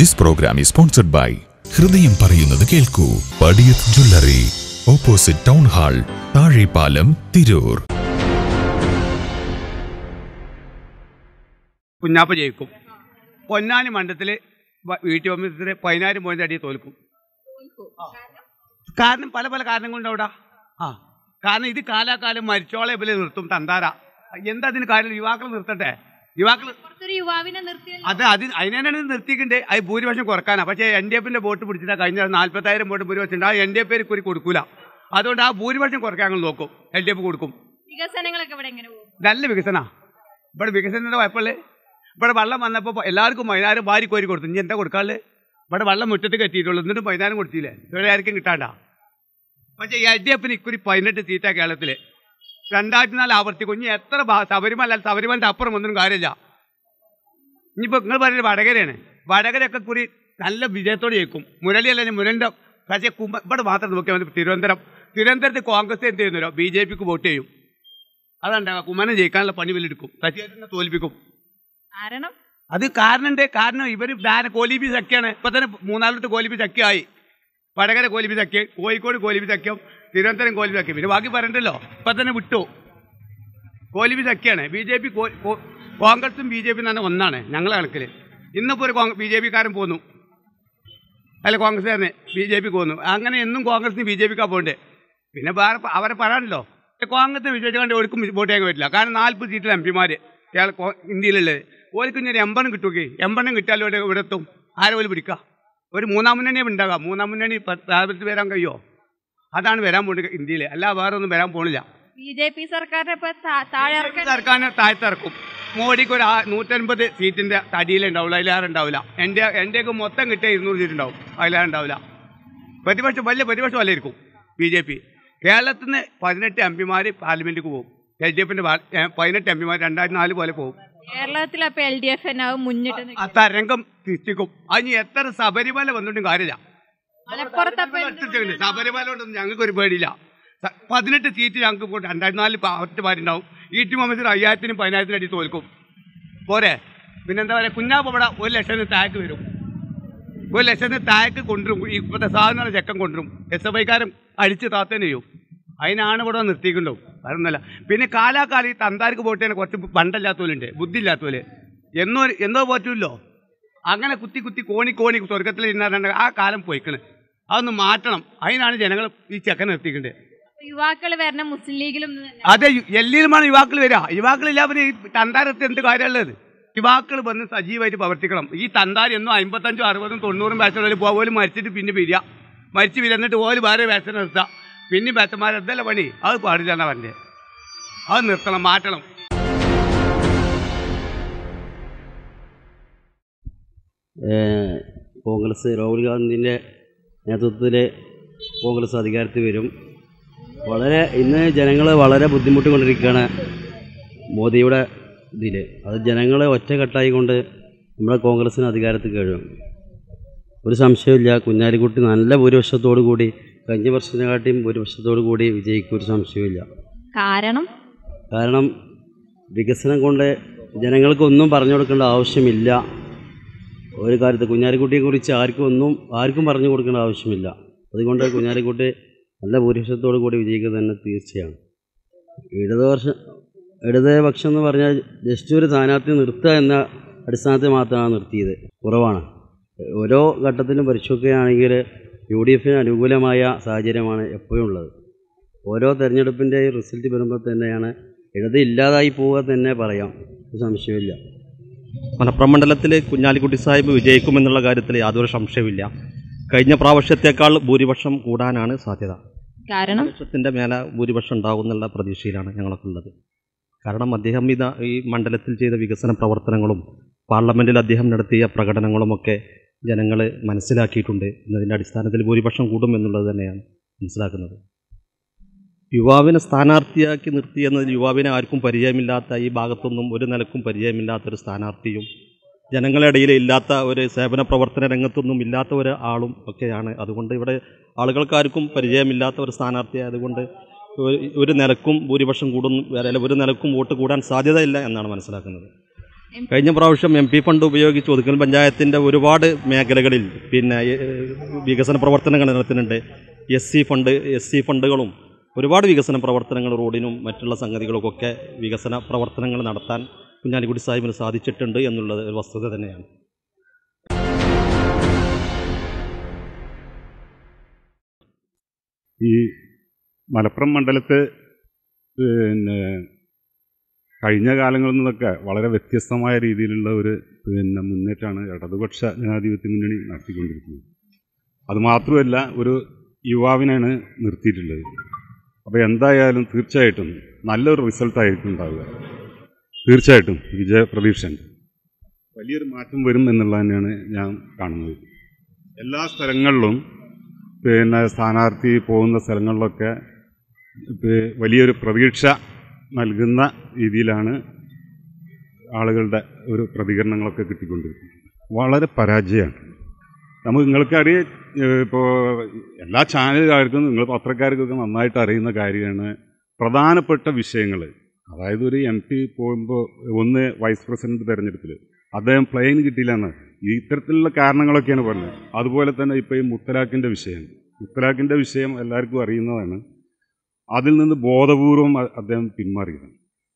This program is sponsored by ഹൃദയം പറയുന്നത് കേൾക്കൂ Padiyath jewellery opposite town hall Thazhepalam Tirur Kunjappa ജയിക്കും പൊന്നാനി മണ്ഡലത്തിൽ വീട്ടു കോൺഗ്രസിന് പതിനായിരം പോയിന്റ് അടിയെ തോൽക്കും കാരണം പല പല കാരണങ്ങളുണ്ട് അവിടെ ആ കാരണം ഇത് കാലാകാലം മരിച്ചോളെ ഇവര് നിർത്തും തന്താര എന്താ അതിന് കാര്യം യുവാക്കൾ നിർത്തട്ടെ യുവാക്കൾ പുറത്തൊരു യുവാവിനെ നിർത്തിയല്ലോ അത് അത് അതിനാണ് നിർത്തിക്കണ്ടേ അത് ഭൂരിപക്ഷം കുറക്കാനാ പക്ഷേ എൻ ഡി എഫിന്റെ വോട്ട് പിടിച്ചിട്ടാ കഴിഞ്ഞ നാല്പത്തായിരം വോട്ട് ഭൂരിപക്ഷം ഉണ്ട് ആ എൻ ഡി എഫ് പേര് കുറി കൊടുക്കൂല അതുകൊണ്ട് ആ ഭൂരിപക്ഷം കുറയ്ക്കാൻ ഞങ്ങൾ നോക്കും എൽ ഡി എഫ് കൊടുക്കും വികസനങ്ങളൊക്കെ ഇവിടെ എങ്ങനെ പോകും നല്ല വികസന ഇവിടെ വികസനത്തിന്റെ കുഴപ്പമില്ലേ ഇവിടെ വെള്ളം വന്നപ്പോൾ എല്ലാവർക്കും പതിനായിരം വാരി കോരി കൊടുത്തു ഇനി എന്താ കൊടുക്കാള് ഇവിടെ വെള്ളം മുറ്റത്ത് എത്തിയിട്ടുള്ളൂ എന്നിട്ട് പതിനായിരം കൊടുത്തില്ലേ ഇവിടെ ആർക്കും കിട്ടാണ്ട പക്ഷേ എൽ ഡി എഫിന് ഇക്കുറി പതിനെട്ട് സീറ്റാ കേരളത്തിൽ രണ്ടായിരത്തി നാല് ആവർത്തിക്കും ഇനി എത്ര ഭാ- ശബരിമല ശബരിമലൻ്റെ അപ്പുറം ഒന്നും കാര്യമില്ല ഇനിയിപ്പോൾ നിങ്ങൾ പറയുന്നത് വടകരയാണ് വടകരയൊക്കെ കുറി നല്ല വിജയത്തോടെ ജയിക്കും മുരളിയല്ല മുരളിൻ്റെ പക്ഷേ കുമ്പ ഇവിടെ മാത്രം നോക്കിയാൽ മതി തിരുവനന്തപുരം തിരുവനന്തപുരത്ത് കോൺഗ്രസ് എന്ത് ചെയ്യുന്നല്ലോ ബി ജെ പിക്ക് വോട്ട് ചെയ്യും അതുണ്ടാകും കുമ്മനം ജയിക്കാനുള്ള പണി വലിയെടുക്കും സച്ചിനെ തോൽപ്പിക്കും കാരണം അത് കാരണമുണ്ട് കാരണം ഇവർ ധാര കോലിബി സഖ്യാണ് ഇപ്പൊ തന്നെ മൂന്നാലത്ത് കോലിബി സഖ്യമായി വടകര കോലിബി സഖ്യം കോഴിക്കോട് കോലിബി സഖ്യം തിരുവനന്തപുരം കോലിബി സഖ്യം പിന്നെ ബാക്കി പറയണ്ടല്ലോ ഇപ്പൊ തന്നെ വിട്ടു കോലിബി സഖ്യാണ് ബി ജെ പി കോൺഗ്രസും ബി ജെ പി തന്നെ ഒന്നാണ് ഞങ്ങളെ കണക്കിൽ ഇന്നിപ്പോൾ ഒരു ബി ജെ പിക്കാരൻ പോന്നു അല്ല കോൺഗ്രസ്സുകാരന് ബി ജെ പിക്ക് പോന്നു അങ്ങനെ എന്നും കോൺഗ്രസിന് ബി ജെ പിക്കാ പോകണ്ടേ പിന്നെ വേറെ പ- അവരെ പറയാനല്ലോ കോൺഗ്രസിനെ വിജയിച്ചുകൊണ്ട് ഒരിക്കും വോട്ട് ചെയ്യാൻ പറ്റില്ല കാരണം നാൽപ്പത് സീറ്റിൽ എം പിമാർ കേരള കോ- ഇന്ത്യയിലുള്ളത് ഓർക്ക് ഇനി ഒരു എൺപണം കിട്ടുകയെ എൺപണം കിട്ടിയാലും ഇവിടെ ഇവിടെ എത്തും ആരെ പോലും പിടിക്കുക ഒരു മൂന്നാം മുന്നണിയെ ഉണ്ടാകാം മൂന്നാം മുന്നണി പ്രാബല്യത്തിൽ വരാൻ കഴിയുമോ അതാണ് വരാൻ പോകുന്നത് ഇന്ത്യയിൽ അല്ല വേറെ ഒന്നും വരാൻ പോണില്ല ബി ജെ പി സർക്കാരിനെ ഇപ്പൊ താ- താഴെ ഇറക്കാൻ സർക്കാരിനെ താഴ്ത്തിറക്കും മോഡിക്ക് ഒരു ആ- നൂറ്റൻപത് സീറ്റിന്റെ തടിയിലേ ഉണ്ടാവില്ല അതിലേറെ ഉണ്ടാവില്ല എൻ്റെ എൻ്റെയൊക്കെ മൊത്തം കിട്ടിയ ഇരുന്നൂറ് സീറ്റ് ഉണ്ടാവും അതിലേറെ ഉണ്ടാവില്ല പ്രതിപക്ഷം വലിയ പ്രതിപക്ഷം അല്ലായിരിക്കും ബി ജെ പി കേരളത്തിൽ നിന്ന് പതിനെട്ട് എം പിമാർ പാർലമെന്റിക്ക് പോകും എൽ ഡി എഫിന്റെ പതിനെട്ട് എം പിമാർ രണ്ടായിരത്തി നാല് പോലെ പോകും കേരളത്തിൽ അപ്പൊ എൽ ഡി എഫ് എന്നാവും മുന്നിട്ട് നിൽക്കുന്നത്. ആ തരംഗം സൃഷ്ടിക്കും അതിന് എത്ര ശബരിമല വന്നിട്ടും കാര്യമില്ല മലപ്പുറത്ത് അപ്പൊ എന്ത് ഒറ്റയ്ക്കുണ്ട്. ശബരിമല കൊണ്ടൊന്നും ഞങ്ങൾക്ക് ഒരു പേടിയില്ല സ- പതിനെട്ട് സീറ്റ് ഞങ്ങൾക്ക് ഇപ്പോൾ രണ്ടായിരത്തി നാലിൽ ഒറ്റ പാരുണ്ടാവും ഈ ടി മുഹമ്മദ് അയ്യായിരത്തിനും പതിനായിരത്തിനും അടി തോൽക്കും പോരെ പിന്നെന്താ പറയുക കുഞ്ഞാപ്പ് ഇവിടെ ഒരു ലക്ഷത്തിന് താഴേക്ക് വരും ഒരു ലക്ഷത്തിന് താഴേക്ക് കൊണ്ടുവരും ഈ ഇപ്പോഴത്തെ സാധനങ്ങൾ ചെക്കൻ കൊണ്ടുവരും എസ് എഫ് ഐക്കാരും അടിച്ച് താത്തന്നെ ചെയ്യും അതിനാണ് ഇവിടെ നിർത്തിയിട്ടുണ്ടാവും വേറൊന്നുമല്ല പിന്നെ കാലാകാലം ഈ തന്താർക്ക് പോയിട്ട് തന്നെ കുറച്ച് ബണ്ടല്ലാത്തവരുണ്ട് ബുദ്ധി ഇല്ലാത്തവര് എന്നോ എന്നോ പറ്റൂല്ലോ അങ്ങനെ കുത്തി കുത്തി കോണി കോണി സ്വർഗത്തിൽ ഇരുന്നാണ്ട് ആ കാലം പോയിക്കണ് അതൊന്ന് മാറ്റണം അതിനാണ് ജനങ്ങൾ ഈ ചെക്കൻ നിർത്തിക്കേണ്ടത് യുവാക്കൾ വരണം മുസ്ലിം ലീഗിലും നിന്ന് തന്നെ. അതെ എല്ലിലുമാണ് യുവാക്കൾ വരിക യുവാക്കളില്ല പിന്നെ ഈ തന്താരത്ത് എന്ത് കാര്യമുള്ളത് യുവാക്കൾ വന്ന് സജീവമായിട്ട് പ്രവർത്തിക്കണം ഈ തന്താർ എന്നും അമ്പത്തഞ്ചും അറുപതും തൊണ്ണൂറും ബാച്ചുകളിൽ പോലും മരിച്ചിട്ട് പിന്നെ പിരിയ മരിച്ച് വിരന്നിട്ട് പോലും വേറെ ബാച്ചിനെ നിർത്തുക പിന്നെ ബാച്ചന്മാർ എന്തല്ല പണി അത് പാടില്ല എന്നാ പറഞ്ഞത് അത് നിർത്തണം മാറ്റണം ഏഹ് കോൺഗ്രസ് രാഹുൽ ഗാന്ധിൻ്റെ നേതൃത്വത്തിൽ കോൺഗ്രസ് അധികാരത്തിൽ വരും വളരെ ഇന്ന് ജനങ്ങൾ വളരെ ബുദ്ധിമുട്ടിക്കൊണ്ടിരിക്കുകയാണ് മോദിയുടെ ഇതിൽ അത് ജനങ്ങളെ ഒറ്റക്കെട്ടായി കൊണ്ട് നമ്മുടെ കോൺഗ്രസ്സിന് അധികാരത്തിൽ കഴിയും ഒരു സംശയമില്ല കുഞ്ഞാലിക്കുട്ടി നല്ല ഭൂരിപക്ഷത്തോടു കൂടി കഴിഞ്ഞ വർഷത്തിനെക്കാട്ടിയും ഭൂരിപക്ഷത്തോടു കൂടി വിജയിക്കും ഒരു സംശയമില്ല കാരണം കാരണം വികസനം കൊണ്ട് ജനങ്ങൾക്കൊന്നും പറഞ്ഞു കൊടുക്കേണ്ട ആവശ്യമില്ല ഒരു കാര്യത്തിൽ കുഞ്ഞാലിക്കുട്ടിയെക്കുറിച്ച് ആർക്കും ഒന്നും ആർക്കും പറഞ്ഞു കൊടുക്കേണ്ട ആവശ്യമില്ല അതുകൊണ്ട് കുഞ്ഞാലിക്കുട്ടി നല്ല ഭൂരിപക്ഷത്തോടു കൂടി വിജയിക്കുക തന്നെ തീർച്ചയാണ് ഇടതുപക്ഷം ഇടതുപക്ഷം എന്ന് പറഞ്ഞാൽ ജസ്റ്റ് ഒരു സ്ഥാനാർത്ഥി നിർത്തുക എന്ന അടിസ്ഥാനത്തിൽ മാത്രമാണ് നിർത്തിയത് കുറവാണ് ഓരോ ഘട്ടത്തിലും പരിശോധിക്കുകയാണെങ്കിൽ യു ഡി എഫിന് അനുകൂലമായ സാഹചര്യമാണ് എപ്പോഴും ഉള്ളത് ഓരോ തെരഞ്ഞെടുപ്പിൻ്റെ റിസൾട്ട് വരുമ്പോൾ തന്നെയാണ് ഇടത് ഇല്ലാതായി പോവുക തന്നെ പറയാം ഒരു സംശയമില്ല മലപ്പുറം മണ്ഡലത്തിൽ കുഞ്ഞാലിക്കുട്ടി സാഹിബ് വിജയിക്കുമെന്നുള്ള കാര്യത്തിൽ യാതൊരു സംശയമില്ല കഴിഞ്ഞ പ്രാവശ്യത്തേക്കാൾ ഭൂരിപക്ഷം കൂടാനാണ് സാധ്യത കാരണം ലക്ഷത്തിൻ്റെ മേലെ ഭൂരിപക്ഷം ഉണ്ടാകുന്നുള്ള പ്രതീക്ഷയിലാണ് ഞങ്ങളൊക്കെ ഉള്ളത് കാരണം അദ്ദേഹം ഇത് ഈ മണ്ഡലത്തിൽ ചെയ്ത വികസന പ്രവർത്തനങ്ങളും പാർലമെൻറ്റിൽ അദ്ദേഹം നടത്തിയ പ്രകടനങ്ങളുമൊക്കെ ജനങ്ങൾ മനസ്സിലാക്കിയിട്ടുണ്ട് എന്നതിൻ്റെ അടിസ്ഥാനത്തിൽ ഭൂരിപക്ഷം കൂടും എന്നുള്ളത് തന്നെയാണ് മനസ്സിലാക്കുന്നത് യുവാവിനെ സ്ഥാനാർത്ഥിയാക്കി നിർത്തിയെന്നതിൽ യുവാവിനെ ആർക്കും പരിചയമില്ലാത്ത ഈ ഭാഗത്തൊന്നും ഒരു നിലക്കും പരിചയമില്ലാത്ത ഒരു സ്ഥാനാർത്ഥിയും ജനങ്ങളുടെ ഇടയിൽ ഇല്ലാത്ത ഒരു സേവന പ്രവർത്തന രംഗത്തൊന്നും ഇല്ലാത്ത ഒരു ആളും ഒക്കെയാണ് അതുകൊണ്ട് ഇവിടെ ആളുകൾക്കാർക്കും പരിചയമില്ലാത്ത ഒരു സ്ഥാനാർത്ഥി ആയതുകൊണ്ട് ഒരു- ഒരു നിലക്കും ഭൂരിപക്ഷം കൂടും അല്ല ഒരു നിലക്കും വോട്ട് കൂടാൻ സാധ്യതയില്ല എന്നാണ് മനസ്സിലാക്കുന്നത് കഴിഞ്ഞ പ്രാവശ്യം എം പി ഫണ്ട് ഉപയോഗിച്ച് ഒതുക്കൽ പഞ്ചായത്തിൻ്റെ ഒരുപാട് മേഖലകളിൽ പിന്നെ ഏഹ്, വികസന പ്രവർത്തനങ്ങൾ നടത്തുന്നുണ്ട് SC fund SC ഫണ്ടുകളും ഒരുപാട് വികസന പ്രവർത്തനങ്ങൾ റോഡിനും മറ്റുള്ള സംഗതികൾക്കൊക്കെ വികസന പ്രവർത്തനങ്ങൾ നടത്താൻ കുഞ്ഞാലിക്കുട്ടി സാഹിബിന് സാധിച്ചിട്ടുണ്ട് എന്നുള്ളത് ഒരു വസ്തുത തന്നെയാണ് ഈ മലപ്പുറം മണ്ഡലത്ത് പിന്നെ കഴിഞ്ഞ കാലങ്ങളിൽ നിന്നൊക്കെ വളരെ വ്യത്യസ്തമായ രീതിയിലുള്ള ഒരു പിന്നെ മുന്നേറ്റമാണ് ഇടതുപക്ഷ ജനാധിപത്യ മുന്നണി നടത്തിക്കൊണ്ടിരിക്കുന്നത് അതുമാത്രമല്ല ഒരു യുവാവിനാണ് നിർത്തിയിട്ടുള്ളത് അപ്പോൾ എന്തായാലും തീർച്ചയായിട്ടും നല്ലൊരു റിസൾട്ടായിരിക്കും ഉണ്ടാവുക തീർച്ചയായിട്ടും വിജയപ്രതീക്ഷയുണ്ട് വലിയൊരു മാറ്റം വരും എന്നുള്ളത് തന്നെയാണ് ഞാൻ കാണുന്നത് എല്ലാ സ്ഥലങ്ങളിലും പിന്നെ സ്ഥാനാർത്ഥി പോകുന്ന സ്ഥലങ്ങളിലൊക്കെ പി- വലിയൊരു പ്രതീക്ഷ നൽകുന്ന രീതിയിലാണ് ആളുകളുടെ ഒരു പ്രതികരണങ്ങളൊക്കെ കിട്ടിക്കൊണ്ടിരിക്കുന്നത് വളരെ പരാജയമാണ് നമുക്ക് നിങ്ങൾക്കറിയാം ഇപ്പോൾ എല്ലാ ചാനലുകാർക്കും നിങ്ങൾ പത്രക്കാർക്കൊക്കെ നന്നായിട്ട് അറിയുന്ന കാര്യമാണ് പ്രധാനപ്പെട്ട വിഷയങ്ങൾ അതായത് ഒരു എം പി പോകുമ്പോൾ ഒന്ന് വൈസ് പ്രസിഡന്റ് തെരഞ്ഞെടുപ്പിൽ അദ്ദേഹം പ്ലെയിൻ കിട്ടിയില്ല എന്ന് ഈ ഇത്തരത്തിലുള്ള കാരണങ്ങളൊക്കെയാണ് പറഞ്ഞത് അതുപോലെ തന്നെ ഇപ്പോൾ ഈ മുത്തലാഖിൻ്റെ വിഷയം മുത്തലാഖിൻ്റെ വിഷയം എല്ലാവർക്കും അറിയുന്നതാണ് അതിൽ നിന്ന് ബോധപൂർവം അ- അദ്ദേഹം പിന്മാറിയതാണ്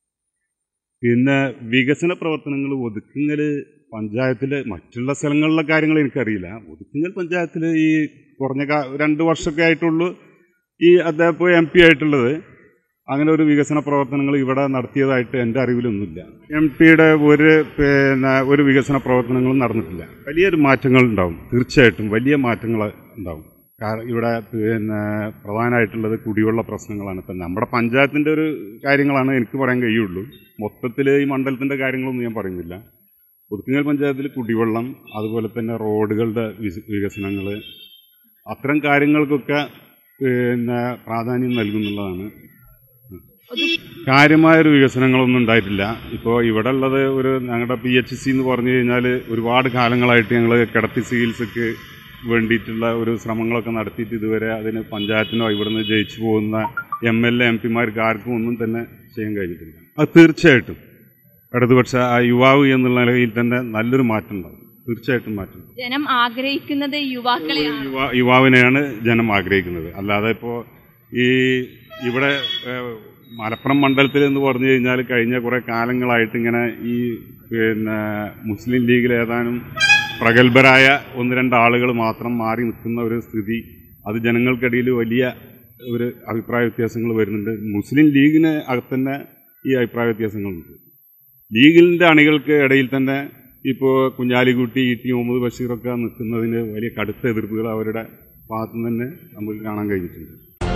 പിന്നെ വികസന പ്രവർത്തനങ്ങൾ ഒതുക്കുങ്ങൽ പഞ്ചായത്തിൽ മറ്റുള്ള സ്ഥലങ്ങളിലെ കാര്യങ്ങൾ എനിക്കറിയില്ല ഒതുക്കുങ്ങൽ പഞ്ചായത്തിൽ ഈ കുറഞ്ഞ കാ- രണ്ട് വർഷമൊക്കെ ആയിട്ടുള്ളൂ ഈ അദ്ദേഹം ഇപ്പോൾ എം പി ആയിട്ടുള്ളത് അങ്ങനെ ഒരു വികസന പ്രവർത്തനങ്ങൾ ഇവിടെ നടത്തിയതായിട്ട് എൻ്റെ അറിവിലൊന്നുമില്ല എം പിയുടെ ഒരു പിന്നെ ഒരു വികസന പ്രവർത്തനങ്ങളും നടന്നിട്ടില്ല വലിയൊരു മാറ്റങ്ങൾ ഉണ്ടാവും തീർച്ചയായിട്ടും വലിയ മാറ്റങ്ങൾ ഉണ്ടാവും കാരണം ഇവിടെ പിന്നെ പ്രധാനമായിട്ടുള്ളത് കുടിവെള്ള പ്രശ്നങ്ങളാണ് ഇപ്പം നമ്മുടെ പഞ്ചായത്തിൻ്റെ ഒരു കാര്യങ്ങളാണ് എനിക്ക് പറയാൻ കഴിയുള്ളൂ മൊത്തത്തിൽ ഈ മണ്ഡലത്തിൻ്റെ കാര്യങ്ങളൊന്നും ഞാൻ പറയുന്നില്ല പുതുക്കങ്ങൽ പഞ്ചായത്തിൽ കുടിവെള്ളം അതുപോലെ തന്നെ റോഡുകളുടെ വികസനങ്ങൾ അത്തരം കാര്യങ്ങൾക്കൊക്കെ പിന്നെ പ്രാധാന്യം നൽകുന്നുള്ളതാണ് കാര്യമായൊരു വികസനങ്ങളൊന്നും ഉണ്ടായിട്ടില്ല ഇപ്പോൾ ഇവിടെ ഉള്ളത് ഒരു ഞങ്ങളുടെ പി എച്ച് സി എന്ന് പറഞ്ഞു കഴിഞ്ഞാൽ ഒരുപാട് കാലങ്ങളായിട്ട് ഞങ്ങൾ കിടത്തി ചികിത്സയ്ക്ക് വേണ്ടിയിട്ടുള്ള ഒരു ശ്രമങ്ങളൊക്കെ നടത്തിയിട്ട് ഇതുവരെ അതിന് പഞ്ചായത്തിനോ ഇവിടുന്ന് ജയിച്ചു പോകുന്ന എം എൽ എ എം പിമാർക്ക് ആർക്കും ഒന്നും തന്നെ ചെയ്യാൻ കഴിഞ്ഞിട്ടില്ല അത് തീർച്ചയായിട്ടും ഇടതുപക്ഷ ആ യുവാവ് എന്നുള്ള നിലയിൽ തന്നെ നല്ലൊരു മാറ്റം ഉണ്ടാവും തീർച്ചയായിട്ടും മാറ്റം ഉണ്ടാവും. ജനം ആഗ്രഹിക്കുന്നത് യുവാക്കളെയാണ് യുവാ യുവാവിനെയാണ് ജനം ആഗ്രഹിക്കുന്നത് അല്ലാതെ ഇപ്പോൾ ഈ ഇവിടെ ഏഹ്, മലപ്പുറം മണ്ഡലത്തിൽ എന്ന് പറഞ്ഞു കഴിഞ്ഞാൽ കഴിഞ്ഞ കുറേ കാലങ്ങളായിട്ട് ഇങ്ങനെ ഈ പിന്നെ മുസ്ലിം ലീഗിൽ ഏതാനും പ്രഗത്ഭരായ ഒന്ന് രണ്ട് ആളുകൾ മാത്രം മാറി നിൽക്കുന്ന ഒരു സ്ഥിതി അത് ജനങ്ങൾക്കിടയിൽ വലിയ ഒരു അഭിപ്രായ വ്യത്യാസങ്ങൾ വരുന്നുണ്ട് മുസ്ലിം ലീഗിന് അകത്ത് തന്നെ ഈ അഭിപ്രായ വ്യത്യാസങ്ങളുണ്ട് ലീഗിൻ്റെ അണികൾക്ക് ഇടയിൽ തന്നെ ഇപ്പോൾ കുഞ്ഞാലിക്കുട്ടി ഇ ടി മുഹമ്മദ് ബഷീറൊക്കെ നിൽക്കുന്നതിന് വലിയ കടുത്ത എതിർപ്പുകൾ അവരുടെ ഭാഗത്തു നിന്ന് തന്നെ നമുക്ക് കാണാൻ കഴിഞ്ഞിട്ടുണ്ട്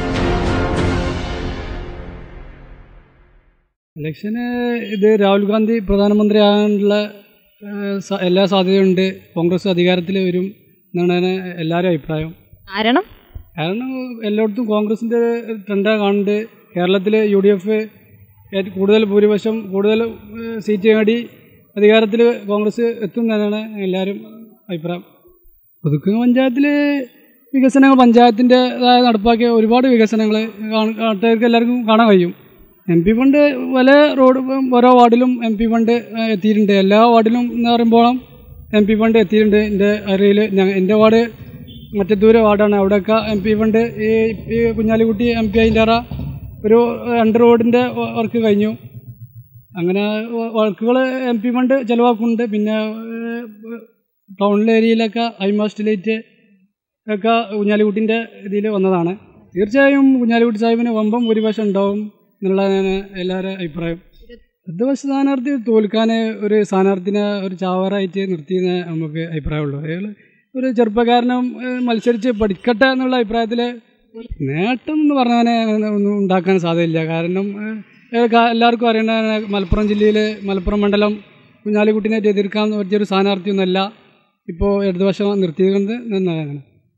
ഇലക്ഷന് ഇത് രാഹുൽ ഗാന്ധി പ്രധാനമന്ത്രിയാകാനുള്ള ആ, സ- എല്ലാ സാധ്യതയുണ്ട് കോൺഗ്രസ് അധികാരത്തിൽ വരും എന്നാണ് എല്ലാവരും അഭിപ്രായം കാരണം കാരണം എല്ലായിടത്തും കോൺഗ്രസിൻ്റെ ട്രെൻഡാണ് കാണുന്നുണ്ട് കേരളത്തിൽ യു ഡി എഫ് കൂടുതൽ ഭൂരിപക്ഷം കൂടുതൽ ഏഹ്, സീറ്റ് നേടി അധികാരത്തിൽ കോൺഗ്രസ് എത്തും എന്നാണ് എല്ലാവരും അഭിപ്രായം പുതുക്കുങ്ങ പഞ്ചായത്തിൽ വികസനങ്ങൾ പഞ്ചായത്തിൻ്റെതായ നടപ്പാക്കിയ ഒരുപാട് വികസനങ്ങൾ നാട്ടുകാർക്ക് എല്ലാവർക്കും കാണാൻ കഴിയും എം പി ഫണ്ട് പല റോഡ് ഓരോ വാർഡിലും എം പി ഫണ്ട് ഏഹ്, എത്തിയിട്ടുണ്ട് എല്ലാ വാർഡിലും എന്ന് പറയുമ്പോഴും എം പി ഫണ്ട് എത്തിയിട്ടുണ്ട് എൻ്റെ അറിയിൽ ഞങ്ങൾ എൻ്റെ വാർഡ് മറ്റത്തൂർ വാർഡാണ് അവിടെയൊക്കെ എം പി ഫണ്ട് ഈ ഈ കുഞ്ഞാലിക്കുട്ടി എം പി അതിൻ്റെ അറ ഒരു രണ്ട് റോഡിൻ്റെ വർക്ക് കഴിഞ്ഞു അങ്ങനെ വർക്കുകൾ എം പി ഫണ്ട് ചിലവാക്കുന്നുണ്ട് പിന്നെ ഏഹ്, ടൗണിലെ ഏരിയയിലൊക്കെ ഹൈമാസ്റ്റ് ലൈറ്റ് ഒക്കെ കുഞ്ഞാലിക്കുട്ടിൻ്റെ ഇതിൽ വന്നതാണ് തീർച്ചയായും കുഞ്ഞാലിക്കുട്ടി സാഹിബിന് വമ്പം ഭൂരിപക്ഷം ഉണ്ടാവും എന്നുള്ളതാണ് എല്ലാവരുടെ അഭിപ്രായം ഇടതുപക്ഷ സ്ഥാനാർത്ഥി തോൽക്കാൻ ഒരു സ്ഥാനാർത്ഥിനെ ഒരു ചാവറായിട്ട് നിർത്തിയെന്ന് നമുക്ക് അഭിപ്രായമുള്ളൂ അയാൾ ഒരു ചെറുപ്പക്കാരനും ഏഹ്, മത്സരിച്ച് പഠിക്കട്ടെ എന്നുള്ള അഭിപ്രായത്തിൽ നേട്ടം എന്ന് പറഞ്ഞാൽ ഒന്നും ഉണ്ടാക്കാൻ സാധ്യതയില്ല കാരണം ഏഹ്, കാ- എല്ലാവർക്കും അറിയണ മലപ്പുറം ജില്ലയിൽ മലപ്പുറം മണ്ഡലം കുഞ്ഞാലിക്കുട്ടിനായിട്ട് എതിർക്കാൻ പറ്റിയൊരു സ്ഥാനാർത്ഥിയൊന്നുമല്ല ഇപ്പോൾ ഇടതുപക്ഷം നിർത്തിയത് എന്നാണ്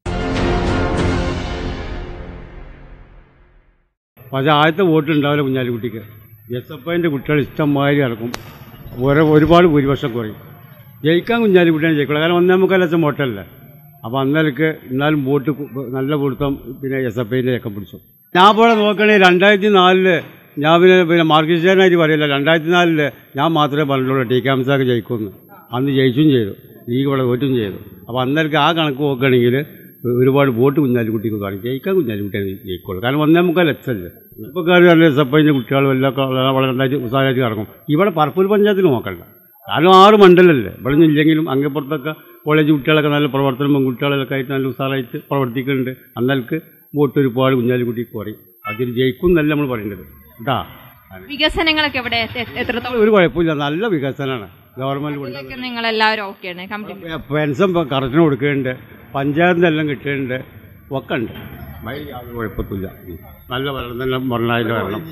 പക്ഷേ ആദ്യത്തെ വോട്ട് ഉണ്ടാവില്ല കുഞ്ഞാലിക്കുട്ടിക്ക് എസ് എഫ് ഐൻ്റെ കുട്ടികൾ ഇഷ്ടംമാതിരി ഇറക്കും ഓരോ ഒരുപാട് ഭൂരിപക്ഷം കുറയും ജയിക്കാൻ കുഞ്ഞാലിക്കുട്ടിയാണ് ജയിക്കുള്ളൂ കാരണം ഒന്നേ മുക്കാൽ ലക്ഷം വോട്ടല്ലേ അപ്പോൾ അന്നേരക്ക് എന്നാലും വോട്ട് കു- നല്ല കൊടുത്തം പിന്നെ എസ് എഫ് ഐൻ്റെ ഒക്കെ പിടിച്ചു ഞാൻ പോലെ നോക്കണേ രണ്ടായിരത്തി നാലില് ഞാൻ പിന്നെ പിന്നെ മാർക്കിസ്റ്റാനായിട്ട് പറയില്ല രണ്ടായിരത്തി നാലില് ഞാൻ മാത്രമേ പറഞ്ഞിട്ടുള്ളൂ ടി കെ എംസാക്ക് ജയിക്കുമെന്ന് അന്ന് ജയിച്ചും ചെയ്തു ലീഗ് ഇവിടെ തോറ്റും ചെയ്തു അപ്പോൾ അന്നേരം ആ കണക്ക് നോക്കുകയാണെങ്കിൽ ഒരുപാട് വോട്ട് കുഞ്ഞാലിക്കുട്ടിക്ക് കാണും ജയിക്കാൻ കുഞ്ഞാലിക്കുട്ടിയെ ജയിക്കുള്ളൂ കാരണം ഒന്നേ മുക്കാൽ എത്തല്ലേ ഇപ്പോൾ കാര്യം എസ് എഫ് ഐൻ്റെ കുട്ടികളും എല്ലാം ക- വളരെ നന്നായിട്ട് ഉത്സാഹമായിട്ട് കിടക്കും ഇവിടെ പറപ്പൂർ പഞ്ചായത്തിൽ നോക്കണ്ട കാരണം ആറ് മണ്ഡലമല്ലേ ഇവിടെ നിന്ന് ഇല്ലെങ്കിലും അങ്ങേപ്പുറത്തൊക്കെ കോളേജ് കുട്ടികളൊക്കെ നല്ല പ്രവർത്തനം പെൺകുട്ടികളൊക്കെ ആയിട്ട് നല്ല ഉത്സാഹമായിട്ട് പ്രവർത്തിക്കുന്നുണ്ട് അന്നേക്ക് വോട്ട് ഒരുപാട് കുഞ്ഞാലിക്കുട്ടിക്ക് കുറയും അതിൽ ജയിക്കും എന്നല്ല നമ്മൾ പറയേണ്ടത് കേട്ടാ വികസനങ്ങളൊക്കെ ഇവിടെ എ- എത്രത്തോളം ഒരു കുഴപ്പമില്ല നല്ല വികസനമാണ് ഗവൺമെൻറ് കൊണ്ട് ഇതിലൊക്കെ നിങ്ങൾ എല്ലാവരും ഓക്കെയാണ് കംപ്ലീറ്റ് പെൻഷൻ ഇപ്പം കറക്റ്റിന് കൊടുക്കുന്നുണ്ട് പഞ്ചായത്തിൻ്റെ എല്ലാം കിട്ടുന്നുണ്ട് ഒക്കെ ഉണ്ട് ഭയ യാതൊരു കുഴപ്പത്തില്ല ഉം. നല്ല ഭരണം നല്ല മരണമായിട്ട് വരണം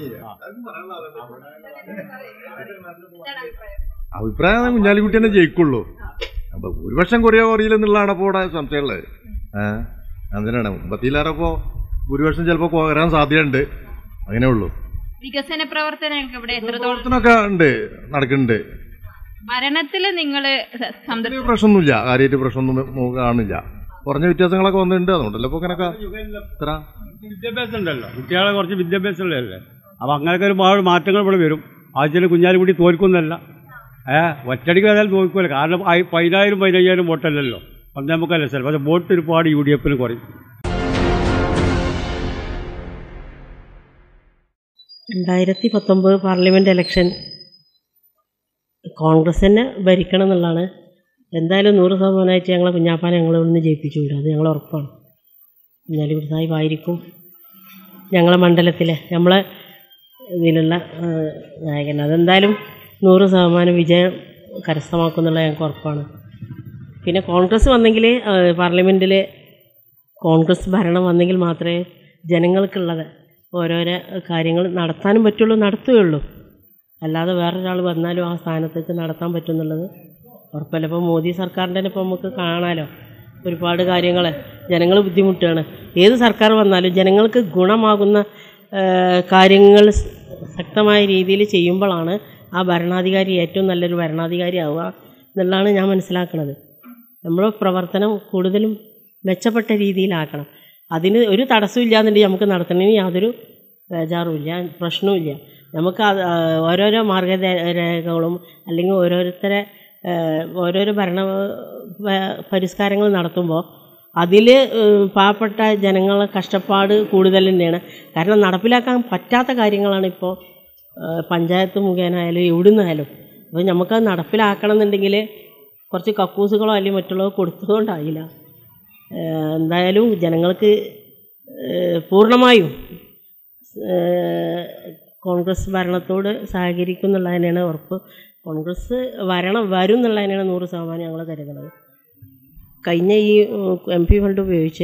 അഭിപ്രായം കുഞ്ഞാലിക്കുട്ടി തന്നെ ജയിക്കുള്ളൂ അപ്പൊ ഭൂരിപക്ഷം കുറയോ കുറയില്ലെന്നുള്ളതാണ് അപ്പോൾ ഇവിടെ സംശയമുള്ളത് ഏഹ് അതിനാണ് മുമ്പത്തിയിലേറെപ്പോ ഭൂരിപക്ഷം ചിലപ്പോൾ വരാൻ സാധ്യതയുണ്ട് അങ്ങനെ ഉള്ളൂ വികസന പ്രവർത്തനങ്ങൾക്ക് ഇവിടെ എത്രത്തോളം പ്രവർത്തനമൊക്കെ ഉണ്ട് നടക്കുന്നുണ്ട് ഭരണത്തിൽ നിങ്ങൾ സംതൃപ്തി പ്രശ്നമൊന്നുമില്ല കാര്യമായിട്ട് പ്രശ്നമൊന്നും നമുക്ക് കാണില്ല കുറഞ്ഞ വ്യത്യാസങ്ങളൊക്കെ വന്നിട്ടുണ്ട് അതുകൊണ്ടല്ലോ ഇപ്പോൾ ഇങ്ങനെയൊക്കെ ഇത്ര വിദ്യാഭ്യാസം ഉണ്ടല്ലോ കുട്ടികളെ കുറച്ച് വിദ്യാഭ്യാസം ഉള്ളതല്ലേ അപ്പോൾ അങ്ങനെയൊക്കെ ഒരുപാട് മാറ്റങ്ങൾ ഇവിടെ വരും ആദ്യത്തിൽ കുഞ്ഞാലിക്കുട്ടി തോൽക്കുന്നല്ല ഏ ഒറ്റടിക്ക് ഏതായാലും തോൽക്കുമല്ലോ കാരണം ആയി- പതിനായിരം പതിനയ്യായിരം വോട്ടല്ലല്ലോ ഒന്നേ മുക്കാൽ ലക്ഷം പക്ഷേ വോട്ട് ഒരുപാട് യു ഡി എഫിന് കുറയും രണ്ടായിരത്തി പത്തൊമ്പത് പാർലമെൻറ്റ് ഇലക്ഷൻ കോൺഗ്രസ് തന്നെ ഭരിക്കണം എന്നുള്ളതാണ് എന്തായാലും നൂറ് ശതമാനമായിട്ട് ഞങ്ങളെ കുഞ്ഞാപ്പാനെ ഞങ്ങൾ ഒന്ന് ജയിപ്പിച്ചു വിടും അത് ഞങ്ങൾ ഉറപ്പാണ് കുഞ്ഞാലിക്കുട്ടി സാഹിബ് ആയിരിക്കും ഞങ്ങളെ മണ്ഡലത്തിലെ നമ്മളെ ഇതിലുള്ള ആ, നായകൻ അതെന്തായാലും നൂറ് ശതമാനം വിജയം കരസ്ഥമാക്കുന്നുള്ള ഞങ്ങൾക്ക് ഉറപ്പാണ് പിന്നെ കോൺഗ്രസ് വന്നെങ്കിൽ പാർലമെൻറ്റിൽ കോൺഗ്രസ് ഭരണം വന്നെങ്കിൽ മാത്രമേ ജനങ്ങൾക്കുള്ളത് ഓരോരോ കാര്യങ്ങൾ നടത്താനും പറ്റുള്ളൂ നടത്തുകയുള്ളൂ അല്ലാതെ വേറൊരാൾ വന്നാലും ആ സ്ഥാനത്തേക്ക് നടത്താൻ പറ്റും എന്നുള്ളത് ഉറപ്പല്ല ഇപ്പോൾ മോദി സർക്കാരിൻ്റെ തന്നെ ഇപ്പോൾ നമുക്ക് കാണാമല്ലോ ഒരുപാട് കാര്യങ്ങൾ ജനങ്ങൾ ബുദ്ധിമുട്ടാണ് ഏത് സർക്കാർ വന്നാലും ജനങ്ങൾക്ക് ഗുണമാകുന്ന ആ, കാര്യങ്ങൾ സ് ശക്തമായ രീതിയിൽ ചെയ്യുമ്പോഴാണ് ആ ഭരണാധികാരി ഏറ്റവും നല്ലൊരു ഭരണാധികാരി ആവുക എന്നുള്ളതാണ് ഞാൻ മനസ്സിലാക്കുന്നത് നമ്മുടെ പ്രവർത്തനം കൂടുതലും മെച്ചപ്പെട്ട രീതിയിലാക്കണം അതിന് ഒരു തടസ്സമില്ല എന്നുണ്ടെങ്കിൽ നമുക്ക് നടത്തണതിന് യാതൊരു ബേജാറുമില്ല പ്രശ്നവുമില്ല നമുക്ക് അത് ആ, ഓരോരോ മാർഗരേഖകളും അല്ലെങ്കിൽ ഓരോരുത്തരെ ആ, ഓരോരോ ഭരണ പ- പരിഷ്കാരങ്ങൾ നടത്തുമ്പോൾ അതിൽ പാവപ്പെട്ട ജനങ്ങളെ കഷ്ടപ്പാട് കൂടുതൽ തന്നെയാണ് കാരണം നടപ്പിലാക്കാൻ പറ്റാത്ത കാര്യങ്ങളാണ് ഇപ്പോൾ പഞ്ചായത്ത് മുഖേന ആയാലും എവിടെ നിന്നായാലും അപ്പോൾ നമുക്കത് നടപ്പിലാക്കണം എന്നുണ്ടെങ്കിൽ കുറച്ച് കക്കൂസുകളോ അല്ലെങ്കിൽ മറ്റുള്ളവ കൊടുത്തതുകൊണ്ടായില്ല ഏഹ് എന്തായാലും ജനങ്ങൾക്ക് ഏഹ് പൂർണ്ണമായും ഏഹ് കോൺഗ്രസ് ഭരണത്തോട് സഹകരിക്കും എന്നുള്ളത് തന്നെയാണ് ഉറപ്പ് കോൺഗ്രസ് വരണം വരും എന്നുള്ളത് തന്നെയാണ് നൂറ് ശതമാനം ഞങ്ങൾ കരുതുന്നത് കഴിഞ്ഞ ഈ എം പി ഫണ്ട് ഉപയോഗിച്ച്